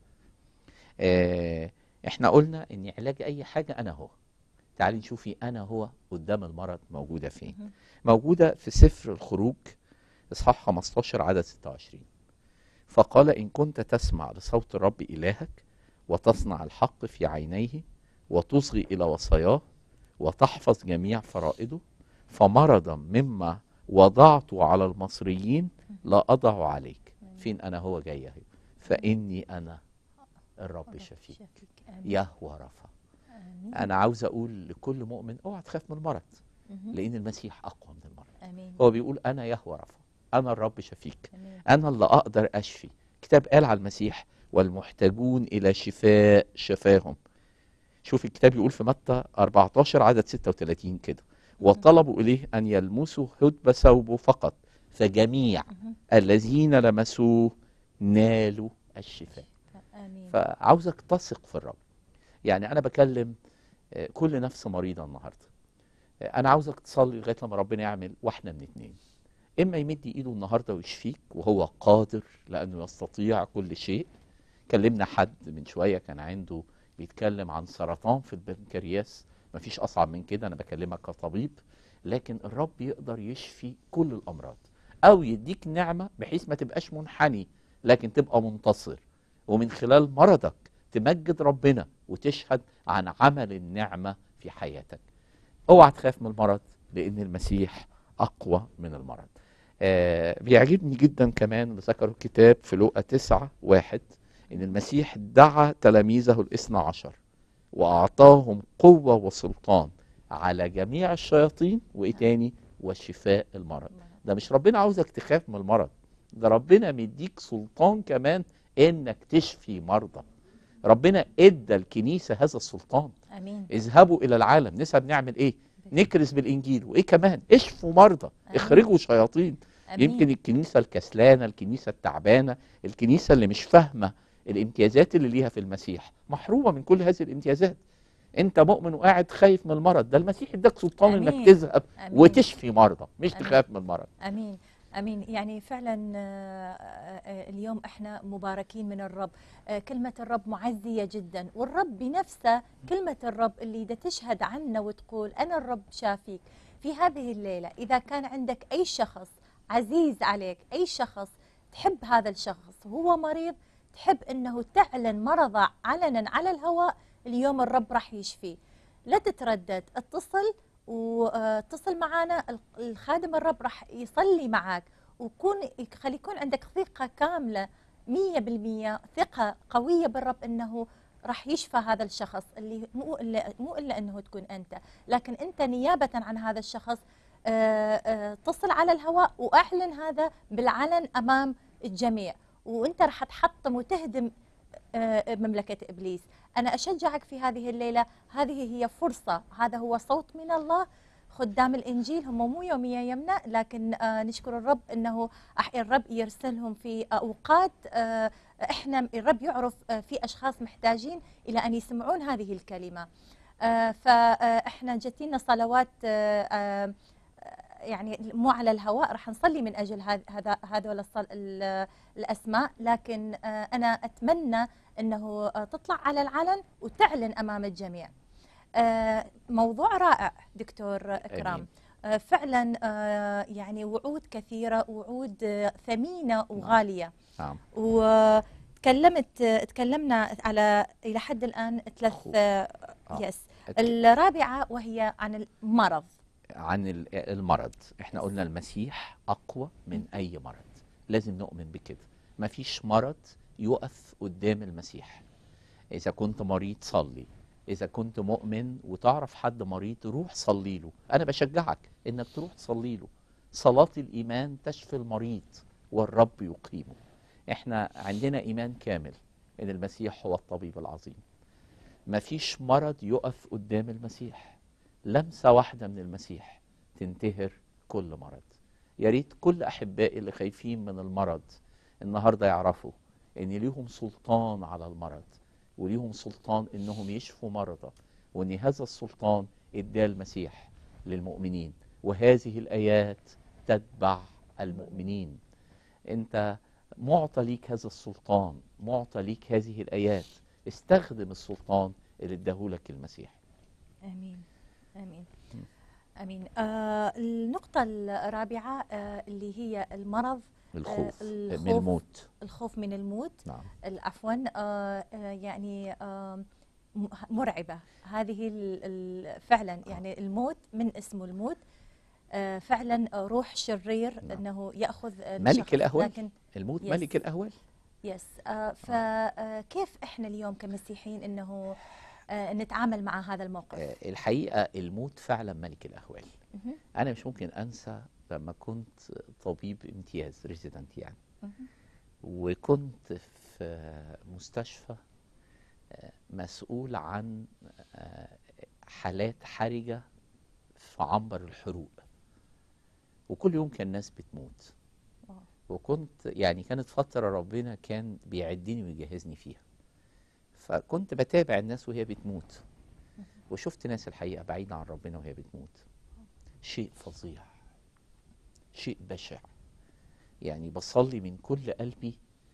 [SPEAKER 2] آه، احنا قلنا ان علاج اي حاجة انا هو تعالي نشوفي انا هو قدام المرض موجودة فين
[SPEAKER 1] مهم.
[SPEAKER 2] موجودة في سفر الخروج اصحاح 15 عدد 26 فقال ان كنت تسمع لصوت الرب الهك وتصنع الحق في عينيه وتصغي الى وصاياه وتحفظ جميع فرائضه فمرضا مما وضعته على المصريين لا اضع عليك فين انا هو جاي اهي فاني انا الرب شفيك
[SPEAKER 1] آمين.
[SPEAKER 2] يهوى رفع
[SPEAKER 1] آمين.
[SPEAKER 2] انا عاوز اقول لكل مؤمن اوعى تخاف من المرض
[SPEAKER 1] مهم.
[SPEAKER 2] لان المسيح اقوى من المرض
[SPEAKER 1] آمين
[SPEAKER 2] هو بيقول انا يهوى رفع انا الرب شفيك
[SPEAKER 1] آمين.
[SPEAKER 2] انا اللي اقدر اشفي كتاب قال على المسيح والمحتاجون الى شفاء شفاهم شوف الكتاب يقول في متى 14 عدد 36 كده وطلبوا اليه ان يلمسوا هدب ثوبه فقط فجميع
[SPEAKER 1] مهم.
[SPEAKER 2] الذين لمسوه نالوا الشفاء
[SPEAKER 1] آمين
[SPEAKER 2] فعاوزك تثق في الرب يعني انا بكلم آه، كل نفس مريضه النهارده آه، انا عاوزك تصلي لغايه لما ربنا يعمل واحده من اتنين اما يمد ايده النهارده ويشفيك وهو قادر لانه يستطيع كل شيء كلمنا حد من شويه كان عنده بيتكلم عن سرطان في البنكرياس مفيش اصعب من كده انا بكلمك كطبيب لكن الرب يقدر يشفي كل الامراض او يديك نعمه بحيث ما تبقاش منحني لكن تبقى منتصر ومن خلال مرضك تمجد ربنا وتشهد عن عمل النعمه في حياتك اوعى تخاف من المرض لان المسيح اقوى من المرض آه بيعجبني جدا كمان اللي ذكروا الكتاب في لوقا تسعة واحد ان المسيح دعا تلاميذه الاثنى عشر واعطاهم قوة وسلطان على جميع الشياطين وايه تاني وشفاء المرض ده مش ربنا عاوزك تخاف من المرض ده ربنا مديك سلطان كمان انك تشفي مرضى ربنا ادى الكنيسة هذا السلطان
[SPEAKER 1] امين
[SPEAKER 2] اذهبوا الى العالم نسب نعمل ايه نكرز بالانجيل وايه كمان اشفوا مرضى اخرجوا شياطين
[SPEAKER 1] أمين.
[SPEAKER 2] يمكن الكنيسه الكسلانه الكنيسه التعبانه الكنيسه اللي مش فاهمه الامتيازات اللي ليها في المسيح محرومه من كل هذه الامتيازات انت مؤمن وقاعد خايف من المرض ده المسيح اداك سلطان
[SPEAKER 1] أمين.
[SPEAKER 2] انك تذهب
[SPEAKER 1] أمين.
[SPEAKER 2] وتشفي مرضى مش
[SPEAKER 1] أمين.
[SPEAKER 2] تخاف من المرض
[SPEAKER 1] امين امين يعني فعلا آه، آه، اليوم احنا مباركين من الرب آه، كلمه الرب معزيه جدا والرب بنفسه كلمه الرب اللي دا تشهد عنا وتقول انا الرب شافيك في هذه الليله اذا كان عندك اي شخص عزيز عليك اي شخص تحب هذا الشخص وهو مريض تحب انه تعلن مرضه علنا على الهواء اليوم الرب راح يشفيه لا تتردد اتصل واتصل معنا الخادم الرب راح يصلي معك وكون خلي يكون عندك ثقة كاملة مية بالمية ثقة قوية بالرب أنه راح يشفى هذا الشخص اللي مو إلا, مو إلا أنه تكون أنت لكن أنت نيابة عن هذا الشخص آه، آه، اتصل على الهواء وأعلن هذا بالعلن أمام الجميع وأنت راح تحطم وتهدم آه، مملكة إبليس أنا أشجعك في هذه الليلة هذه هي فرصة هذا هو صوت من الله خدام الإنجيل هم مو يوميا يمنا لكن آه، نشكر الرب أنه أح- الرب يرسلهم في أوقات آه، إحنا الرب يعرف آه، في أشخاص محتاجين إلى أن يسمعون هذه الكلمة آه، فإحنا جتينا صلوات آه، آه، يعني مو على الهواء راح نصلي من اجل هذ- هذا هذول الصل- ال- الاسماء لكن آه، انا اتمنى انه آه، تطلع على العلن وتعلن امام الجميع. آه، موضوع رائع دكتور اكرام
[SPEAKER 2] آمين.
[SPEAKER 1] آه، فعلا آه، يعني وعود كثيره وعود آه، ثمينه وغاليه
[SPEAKER 2] نعم
[SPEAKER 1] وتكلمت تكلمنا على الى حد الان ثلاث
[SPEAKER 2] خوف.
[SPEAKER 1] آه،
[SPEAKER 2] آه.
[SPEAKER 1] يس الرابعه وهي عن المرض
[SPEAKER 2] عن ال- المرض احنا قلنا المسيح اقوى من اي مرض لازم نؤمن بكده مفيش مرض يقف قدام المسيح اذا كنت مريض صلي اذا كنت مؤمن وتعرف حد مريض روح صلي له انا بشجعك انك تروح تصلي له صلاة الايمان تشفي المريض والرب يقيمه احنا عندنا ايمان كامل ان المسيح هو الطبيب العظيم مفيش مرض يقف قدام المسيح لمسة واحدة من المسيح تنتهر كل مرض يا ريت كل أحبائي اللي خايفين من المرض النهاردة يعرفوا إن ليهم سلطان على المرض وليهم سلطان إنهم يشفوا مرضى وإن هذا السلطان إداه المسيح للمؤمنين وهذه الآيات تتبع المؤمنين أنت معطى ليك هذا السلطان معطى ليك هذه الآيات استخدم السلطان اللي اداهولك المسيح
[SPEAKER 1] امين امين امين آه النقطه الرابعه آه اللي هي المرض
[SPEAKER 2] الخوف
[SPEAKER 1] آه،
[SPEAKER 2] من
[SPEAKER 1] الخوف.
[SPEAKER 2] الموت
[SPEAKER 1] الخوف من الموت
[SPEAKER 2] نعم
[SPEAKER 1] عفوا آه آه، يعني آه م- مرعبه هذه ال- ال- فعلا يعني الموت من اسمه الموت آه فعلا آه، روح شرير
[SPEAKER 2] نعم.
[SPEAKER 1] انه ياخذ آه،
[SPEAKER 2] ملك
[SPEAKER 1] الشخص.
[SPEAKER 2] الأهوال.
[SPEAKER 1] لكن
[SPEAKER 2] الموت
[SPEAKER 1] يس.
[SPEAKER 2] ملك الأهوال
[SPEAKER 1] يس آه فكيف احنا اليوم كمسيحيين انه آه نتعامل مع هذا الموقف
[SPEAKER 2] آه، الحقيقة الموت فعلا ملك الأهوال
[SPEAKER 1] مهم.
[SPEAKER 2] أنا مش ممكن أنسى لما كنت طبيب امتياز ريزيدنت يعني
[SPEAKER 1] مهم.
[SPEAKER 2] وكنت في مستشفى آه، مسؤول عن آه، حالات حرجة في عنبر الحروق وكل يوم كان ناس بتموت
[SPEAKER 1] واو.
[SPEAKER 2] وكنت يعني كانت فترة ربنا كان بيعدني ويجهزني فيها فكنت بتابع الناس وهي بتموت وشفت ناس الحقيقة بعيدة عن ربنا وهي بتموت شيء فظيع شيء بشع يعني بصلي من كل قلبي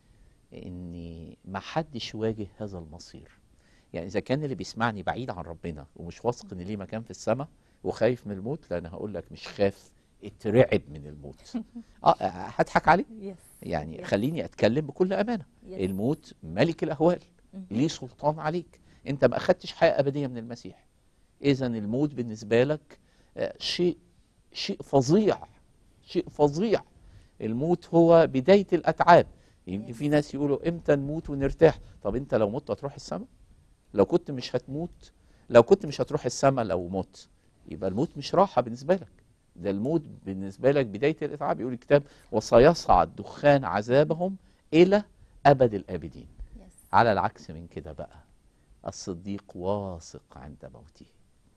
[SPEAKER 2] ان ما حدش واجه هذا المصير يعني اذا كان اللي بيسمعني بعيد عن ربنا ومش واثق ان ليه مكان في السماء وخايف من الموت لا انا هقول لك مش خاف اترعب من الموت اه هضحك عليه
[SPEAKER 1] يس
[SPEAKER 2] يعني
[SPEAKER 1] Yes.
[SPEAKER 2] خليني اتكلم بكل امانه
[SPEAKER 1] Yes.
[SPEAKER 2] الموت ملك الاهوال
[SPEAKER 1] مهم.
[SPEAKER 2] ليه سلطان عليك انت ما اخدتش حياه ابديه من المسيح اذا الموت بالنسبه لك آه، شيء شيء فظيع شيء فظيع الموت هو بدايه الاتعاب يمكن في ناس يقولوا امتى نموت ونرتاح طب انت لو مت هتروح السماء لو كنت مش هتموت لو كنت مش هتروح السماء لو مت يبقى الموت مش راحه بالنسبه لك ده الموت بالنسبه لك بدايه الاتعاب يقول الكتاب وسيصعد دخان عذابهم الى ابد الابدين
[SPEAKER 1] يس
[SPEAKER 2] على العكس من كده بقى الصديق واثق عند موته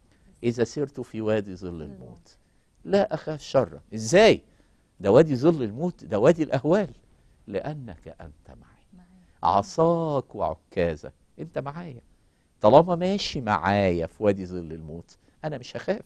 [SPEAKER 2] إذا سرت في وادي ظل الموت لا أخاف شرا إزاي؟ ده وادي ظل الموت ده وادي الأهوال لأنك أنت معي
[SPEAKER 1] معي.
[SPEAKER 2] عصاك وعكازك أنت معايا طالما ماشي معايا في وادي ظل الموت أنا مش هخاف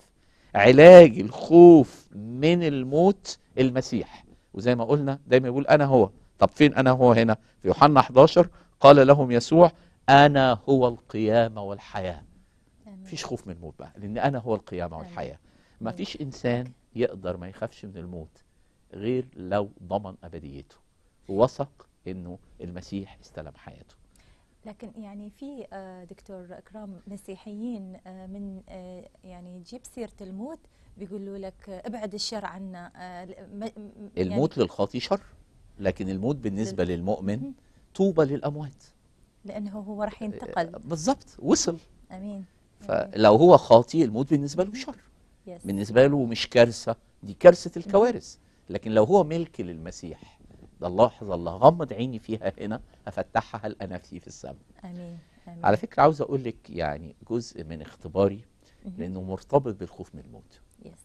[SPEAKER 2] علاج الخوف من الموت المسيح وزي ما قلنا دايما يقول أنا هو طب فين أنا هو هنا في يوحنا 11 قال لهم يسوع أنا هو القيامة والحياة
[SPEAKER 1] آمين.
[SPEAKER 2] مفيش خوف من الموت بقى لأن أنا هو القيامة
[SPEAKER 1] آمين.
[SPEAKER 2] والحياة ما فيش إنسان يقدر ما يخافش من الموت غير لو ضمن أبديته ووثق إنه المسيح استلم حياته
[SPEAKER 1] لكن يعني في آه، دكتور اكرام مسيحيين آه، من آه، يعني تجيب سيره الموت بيقولوا لك آه، ابعد الشر عنا آه، م- م- يعني
[SPEAKER 2] الموت للخاطي شر لكن الموت بالنسبة للمؤمن طوبى للأموات
[SPEAKER 1] لانه هو راح ينتقل
[SPEAKER 2] بالظبط وصل
[SPEAKER 1] امين آمين.
[SPEAKER 2] فلو هو خاطي الموت بالنسبة له شر
[SPEAKER 1] يس.
[SPEAKER 2] بالنسبة له مش كارثة دي كارثة الكوارث لكن لو هو ملك للمسيح ده الله لحظة الله غمض عيني فيها هنا هفتحها هل أنا نفسي في السماء
[SPEAKER 1] امين امين
[SPEAKER 2] على فكرة عاوز أقول لك يعني جزء من اختباري
[SPEAKER 1] مهم.
[SPEAKER 2] لأنه مرتبط بالخوف من الموت
[SPEAKER 1] يس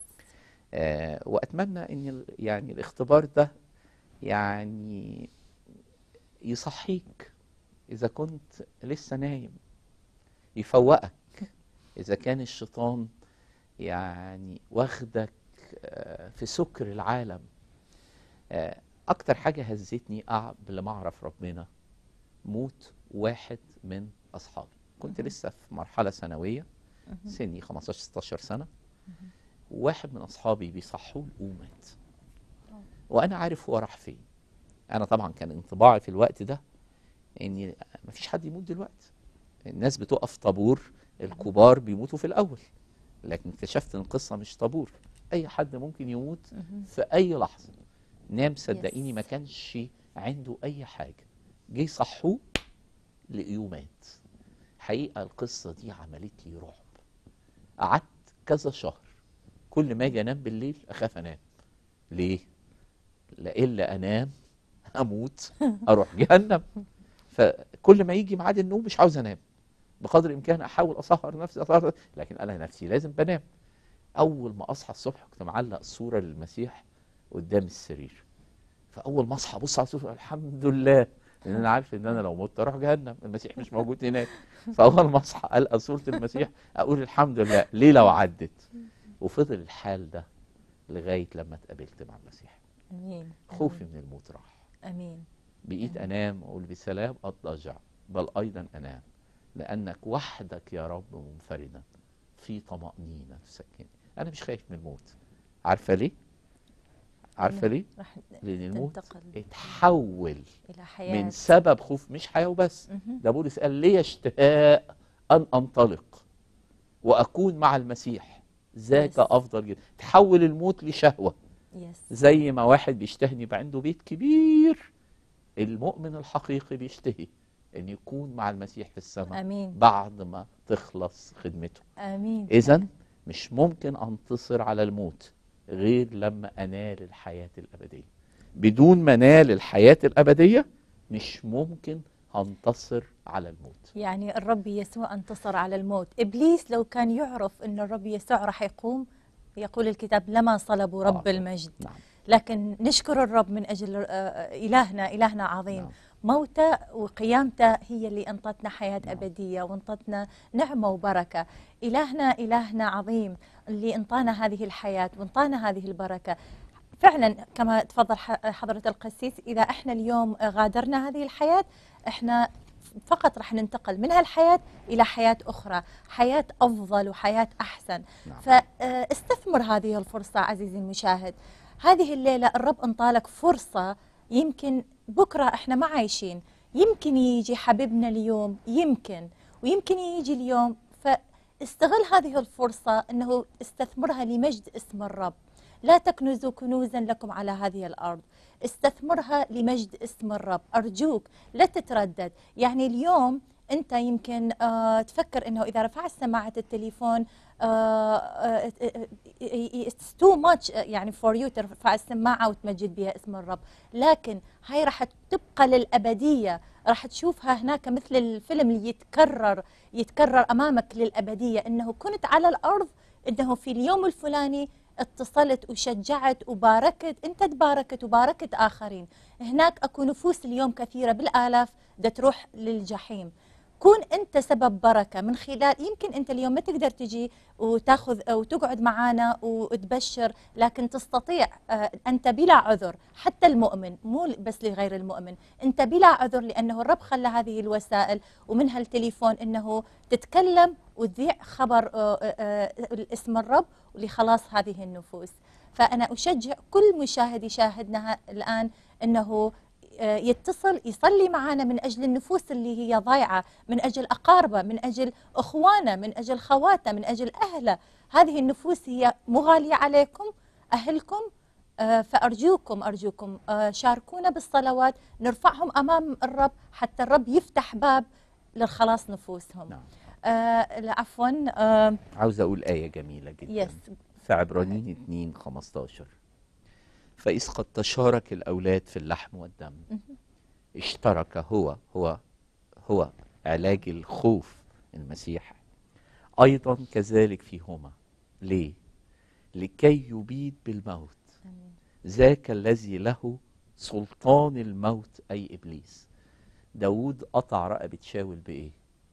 [SPEAKER 2] آه وأتمنى أن ال- يعني الاختبار ده يعني يصحيك إذا كنت لسه نايم يفوقك إذا كان الشيطان يعني واخدك آه، في سكر العالم آه، أكتر حاجة هزتني قبل ما أعرف ربنا موت واحد من أصحابي كنت لسه في مرحلة ثانوية سني 15 16 سنة واحد من أصحابي بيصحوه ومات وأنا عارف هو راح فين أنا طبعا كان انطباعي في الوقت ده إن مفيش حد يموت دلوقتي الناس بتقف طابور الكبار بيموتوا في الأول لكن اكتشفت ان القصه مش طابور اي حد ممكن يموت في اي لحظه نام صدقيني
[SPEAKER 1] Yes.
[SPEAKER 2] ما كانش عنده اي حاجه جه صحوه لقيوه مات حقيقه القصه دي عملت لي رعب قعدت كذا شهر كل ما اجي انام بالليل اخاف انام ليه لا الا انام اموت اروح جهنم فكل ما يجي ميعاد النوم مش عاوز انام بقدر الامكان احاول اسهر نفسي اسهر لكن انا نفسي لازم بنام اول ما اصحى الصبح كنت معلق صوره للمسيح قدام السرير فاول ما اصحى ابص على الصوره الحمد لله لان انا عارف ان انا لو مت اروح جهنم المسيح مش موجود هناك فاول ما اصحى القى صوره المسيح اقول الحمد لله ليله وعدت وفضل الحال ده لغايه لما اتقابلت مع المسيح
[SPEAKER 1] امين
[SPEAKER 2] خوفي من الموت راح
[SPEAKER 1] امين
[SPEAKER 2] بقيت انام واقول بسلام اضطجع بل ايضا انام لانك وحدك يا رب منفردا في طمانينه تسكنني انا مش خايف من الموت عارفه ليه عارفه ليه
[SPEAKER 1] راح
[SPEAKER 2] لان الموت
[SPEAKER 1] تنتقل
[SPEAKER 2] اتحول
[SPEAKER 1] الى حياه
[SPEAKER 2] من سبب خوف مش حياه وبس
[SPEAKER 1] مهم.
[SPEAKER 2] ده بولس قال لي اشتهاء ان انطلق واكون مع المسيح ذاك
[SPEAKER 1] Yes.
[SPEAKER 2] افضل جدا تحول الموت لشهوه
[SPEAKER 1] يس
[SPEAKER 2] زي ما واحد بيشتهي إن يبقى عنده بيت كبير المؤمن الحقيقي بيشتهي ان يكون مع المسيح في السماء
[SPEAKER 1] امين
[SPEAKER 2] بعد ما تخلص خدمته
[SPEAKER 1] امين
[SPEAKER 2] اذا مش ممكن انتصر على الموت غير لما انال الحياه الابديه بدون ما انال الحياه الابديه مش ممكن هنتصر على الموت
[SPEAKER 1] يعني الرب يسوع انتصر على الموت ابليس لو كان يعرف ان الرب يسوع راح يقوم يقول الكتاب لما صلبوا رب
[SPEAKER 2] آه.
[SPEAKER 1] المجد
[SPEAKER 2] نعم
[SPEAKER 1] لكن نشكر الرب من اجل آه، آه، الهنا الهنا عظيم
[SPEAKER 2] نعم.
[SPEAKER 1] موته وقيامته هي اللي انطتنا حياه
[SPEAKER 2] نعم.
[SPEAKER 1] ابديه وانطتنا نعمه وبركه الهنا الهنا عظيم اللي انطانا هذه الحياه وانطانا هذه البركه فعلا كما تفضل ح- حضرة القسيس إذا احنا اليوم غادرنا هذه الحياة احنا فقط راح ننتقل من هالحياة إلى حياة أخرى حياة أفضل وحياة أحسن
[SPEAKER 2] نعم.
[SPEAKER 1] فاستثمر هذه الفرصة عزيزي المشاهد هذه الليلة الرب انطالك فرصة يمكن بكرة احنا ما عايشين يمكن يجي حبيبنا اليوم يمكن ويمكن يجي اليوم فاستغل هذه الفرصة أنه استثمرها لمجد اسم الرب لا تكنزوا كنوزا لكم على هذه الأرض استثمرها لمجد اسم الرب أرجوك لا تتردد يعني اليوم أنت يمكن آه تفكر أنه إذا رفعت سماعة التليفون اتس تو ماتش يعني فور يو ترفع السماعة وتمجد بها اسم الرب لكن هاي راح تبقى للأبدية راح تشوفها هناك مثل الفيلم اللي يتكرر يتكرر أمامك للأبدية أنه كنت على الأرض أنه في اليوم الفلاني اتصلت وشجعت وباركت انت تباركت وباركت اخرين هناك اكو نفوس اليوم كثيره بالالاف دا تروح للجحيم كون انت سبب بركه من خلال يمكن انت اليوم ما تقدر تجي وتاخذ وتقعد معانا وتبشر لكن تستطيع آه، انت بلا عذر حتى المؤمن مو بس لغير المؤمن انت بلا عذر لانه الرب خلى هذه الوسائل ومنها التليفون انه تتكلم وتذيع خبر آه، آه، آه، اسم الرب لخلاص هذه النفوس فأنا أشجع كل مشاهد يشاهدنا ه- الآن أنه آه، يتصل يصلي معنا من أجل النفوس اللي هي ضايعة من أجل أقاربه من أجل أخوانه من أجل خواته من أجل أهله هذه النفوس هي مغالية عليكم أهلكم آه، فأرجوكم أرجوكم آه، شاركونا بالصلوات نرفعهم أمام الرب حتى الرب يفتح باب للخلاص نفوسهم
[SPEAKER 2] نعم.
[SPEAKER 1] آه، لا، عفوا آه،
[SPEAKER 2] عاوز اقول ايه جميله جدا
[SPEAKER 1] يس
[SPEAKER 2] في عبرانيين 2 15 فإذ قد تشارك الأولاد في اللحم والدم اشترك هو هو هو علاج الخوف المسيح أيضا كذلك فيهما ليه؟ لكي يبيد بالموت ذاك الذي له سلطان الموت أي إبليس داود قطع رقبة شاول بإيه؟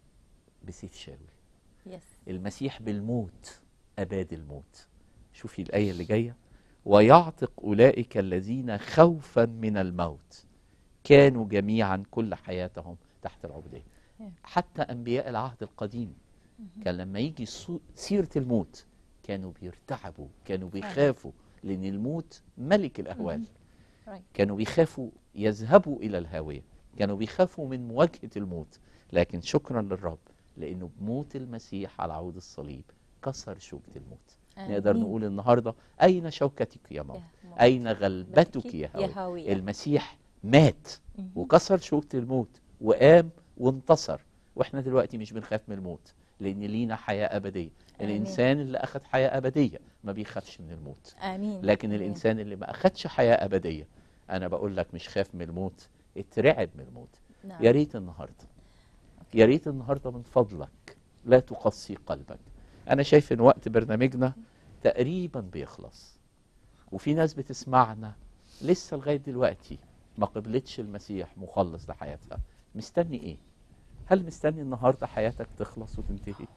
[SPEAKER 2] بسيف شاول
[SPEAKER 1] يس
[SPEAKER 2] المسيح بالموت أباد الموت شوفي الآية اللي جاية ويعتق أولئك الذين خوفا من الموت كانوا جميعا كل حياتهم تحت العبودية حتى أنبياء العهد القديم كان لما يجي صو- سيرة الموت كانوا بيرتعبوا كانوا بيخافوا لأن الموت ملك الأهوال
[SPEAKER 1] Right.
[SPEAKER 2] كانوا بيخافوا يذهبوا إلى الهاوية كانوا بيخافوا من مواجهة الموت لكن شكرا للرب لأنه بموت المسيح على عود الصليب كسر شوكة الموت نقدر
[SPEAKER 1] آمين.
[SPEAKER 2] نقول النهاردة أين شوكتك يا موت
[SPEAKER 1] يا موت.
[SPEAKER 2] أين غلبتك يا
[SPEAKER 1] يا
[SPEAKER 2] هاوية
[SPEAKER 1] هاوية.
[SPEAKER 2] المسيح مات
[SPEAKER 1] مهم.
[SPEAKER 2] وكسر شوكة الموت وقام وانتصر واحنا دلوقتي مش بنخاف من الموت لأن لينا حياة أبدية
[SPEAKER 1] آمين.
[SPEAKER 2] الإنسان اللي أخذ حياة أبدية ما بيخافش من الموت
[SPEAKER 1] امين
[SPEAKER 2] لكن
[SPEAKER 1] آمين.
[SPEAKER 2] الانسان اللي ما اخدش حياه ابديه انا بقول لك مش خاف من الموت اترعب من الموت
[SPEAKER 1] نعم.
[SPEAKER 2] يا ريت النهارده يا ريت النهارده من فضلك لا تقسي قلبك انا شايف ان وقت برنامجنا تقريبا بيخلص وفي ناس بتسمعنا لسه لغايه دلوقتي ما قبلتش المسيح مخلص لحياتها مستني ايه هل مستني النهارده حياتك تخلص وتنتهي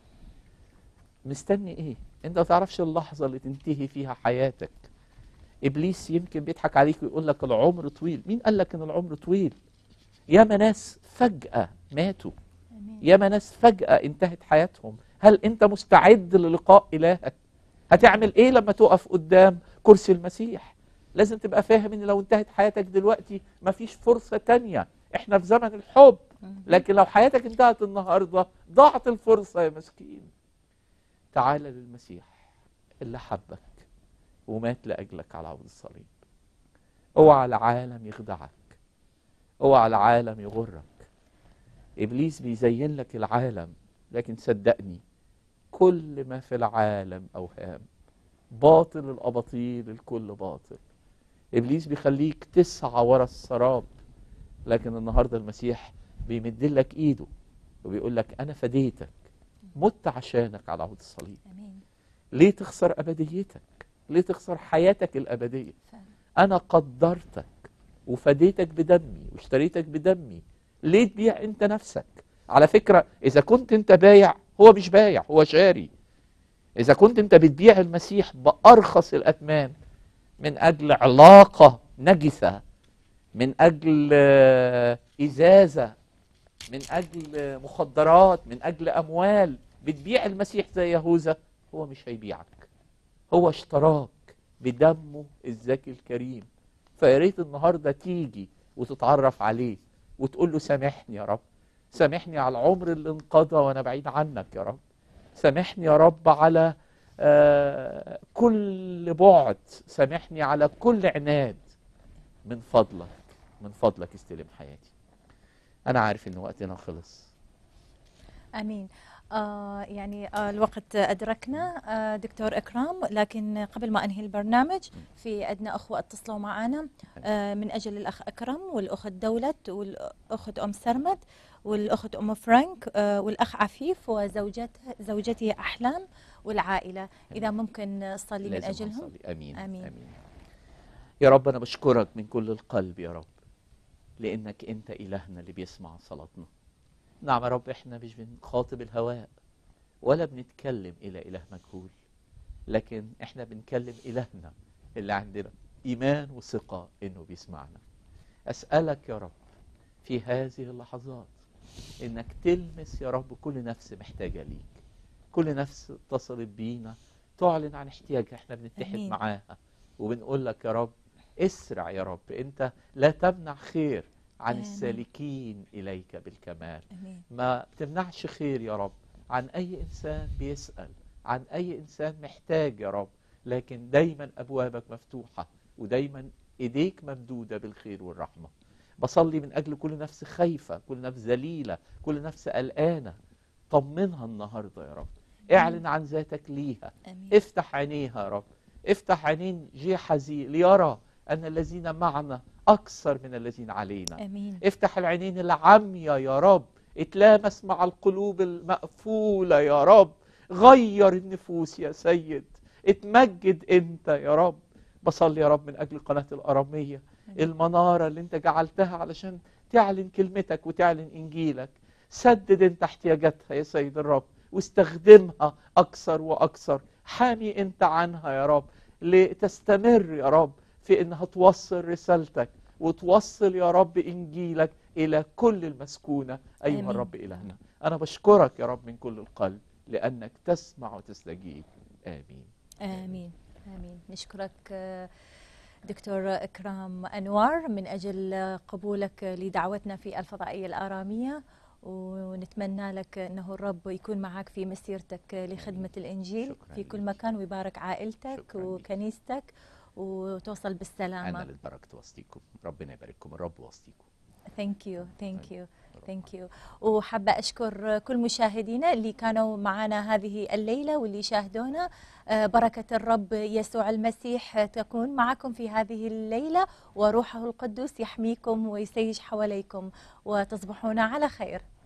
[SPEAKER 2] مستني ايه انت ما تعرفش اللحظه اللي تنتهي فيها حياتك ابليس يمكن بيضحك عليك ويقول لك العمر طويل مين قال لك ان العمر طويل ياما ناس فجاه ماتوا ياما ناس فجاه انتهت حياتهم هل انت مستعد للقاء الهك هتعمل ايه لما تقف قدام كرسي المسيح لازم تبقى فاهم ان لو انتهت حياتك دلوقتي مفيش فرصه تانية احنا في زمن الحب لكن لو حياتك انتهت النهارده ضاعت الفرصه يا مسكين تعال للمسيح اللي حبك ومات لأجلك على عود الصليب اوعى العالم يخدعك اوعى العالم يغرك ابليس بيزين لك العالم لكن صدقني كل ما في العالم اوهام باطل الاباطيل الكل باطل ابليس بيخليك تسعى ورا السراب لكن النهارده المسيح بيمد لك ايده وبيقول لك انا فديتك مت عشانك على عود الصليب
[SPEAKER 1] امين
[SPEAKER 2] ليه تخسر ابديتك ليه تخسر حياتك الابديه
[SPEAKER 1] فعلا.
[SPEAKER 2] انا قدرتك وفديتك بدمي واشتريتك بدمي ليه تبيع انت نفسك على فكره اذا كنت انت بايع هو مش بايع هو شاري اذا كنت انت بتبيع المسيح بارخص الاثمان من اجل علاقه نجسه من اجل آه، ازازه من اجل آه، مخدرات من اجل اموال بتبيع المسيح زي يهوذا هو مش هيبيعك هو اشتراك بدمه الزكي الكريم فيا ريت النهارده تيجي وتتعرف عليه وتقول له سامحني يا رب سامحني على العمر اللي انقضى وانا بعيد عنك يا رب سامحني يا رب على آه، كل بعد سامحني على كل عناد من فضلك من فضلك استلم حياتي انا عارف ان وقتنا خلص
[SPEAKER 1] امين آه يعني آه الوقت ادركنا آه دكتور اكرام لكن قبل ما انهي البرنامج في عندنا اخوه اتصلوا معنا آه من اجل الاخ اكرم والاخت دولت والاخت ام سرمد والاخت ام فرانك آه والاخ عفيف وزوجته زوجته احلام والعائله اذا ممكن نصلي من
[SPEAKER 2] لازم
[SPEAKER 1] اجلهم
[SPEAKER 2] أصلي. امين
[SPEAKER 1] آمين.
[SPEAKER 2] امين يا رب انا بشكرك من كل القلب يا رب لانك انت الهنا اللي بيسمع صلاتنا نعم يا رب احنا مش بنخاطب الهواء ولا بنتكلم الى اله مجهول لكن احنا بنكلم الهنا اللي عندنا ايمان وثقه انه بيسمعنا اسالك يا رب في هذه اللحظات انك تلمس يا رب كل نفس محتاجه ليك كل نفس اتصلت بينا تعلن عن احتياجها احنا بنتحد
[SPEAKER 1] آمين.
[SPEAKER 2] معاها وبنقول لك يا رب اسرع يا رب انت لا تمنع خير عن
[SPEAKER 1] آمين.
[SPEAKER 2] السالكين اليك بالكمال
[SPEAKER 1] امين
[SPEAKER 2] ما تمنعش خير يا رب عن اي انسان بيسال عن اي انسان محتاج يا رب لكن دايما ابوابك مفتوحه ودايما ايديك ممدوده بالخير والرحمه بصلي من اجل كل نفس خايفه كل نفس ذليله كل نفس قلقانه طمنها النهارده يا رب اعلن عن ذاتك ليها
[SPEAKER 1] امين
[SPEAKER 2] افتح عينيها يا رب افتح عينين جيحزي ليرى ان الذين معنا اكثر من الذين علينا
[SPEAKER 1] امين
[SPEAKER 2] افتح العينين العمية يا رب اتلامس مع القلوب المقفولة يا رب غير النفوس يا سيد اتمجد انت يا رب بصلي يا رب من اجل قناة الارامية المنارة اللي انت جعلتها علشان تعلن كلمتك وتعلن انجيلك سدد انت احتياجاتها يا سيد الرب واستخدمها اكثر واكثر حامي انت عنها يا رب لتستمر يا رب في انها توصل رسالتك وتوصل يا رب انجيلك الى كل المسكونه ايها
[SPEAKER 1] آمين.
[SPEAKER 2] الرب الهنا انا بشكرك يا رب من كل القلب لانك تسمع وتستجيب امين
[SPEAKER 1] آمين آمين نشكرك آه، دكتور إكرام أنوار من أجل آه، قبولك لدعوتنا في الفضائية الآرامية ونتمنى لك أنه الرب يكون معك في مسيرتك لخدمة الإنجيل
[SPEAKER 2] شكراً
[SPEAKER 1] في كل
[SPEAKER 2] لك.
[SPEAKER 1] مكان ويبارك عائلتك
[SPEAKER 2] شكراً لك.
[SPEAKER 1] وكنيستك وتوصل
[SPEAKER 2] انا
[SPEAKER 1] بالسلامة
[SPEAKER 2] اللي اتبركت وسطيكم ربنا يبارككم الرب وسطيكم
[SPEAKER 1] ثانك يو ثانك يو ثانك يو وحابة أشكر كل مشاهدينا اللي كانوا معنا هذه الليلة واللي شاهدونا آه، بركة الرب يسوع المسيح تكون معكم في هذه الليلة وروحه القدوس يحميكم ويسيج حواليكم وتصبحون على خير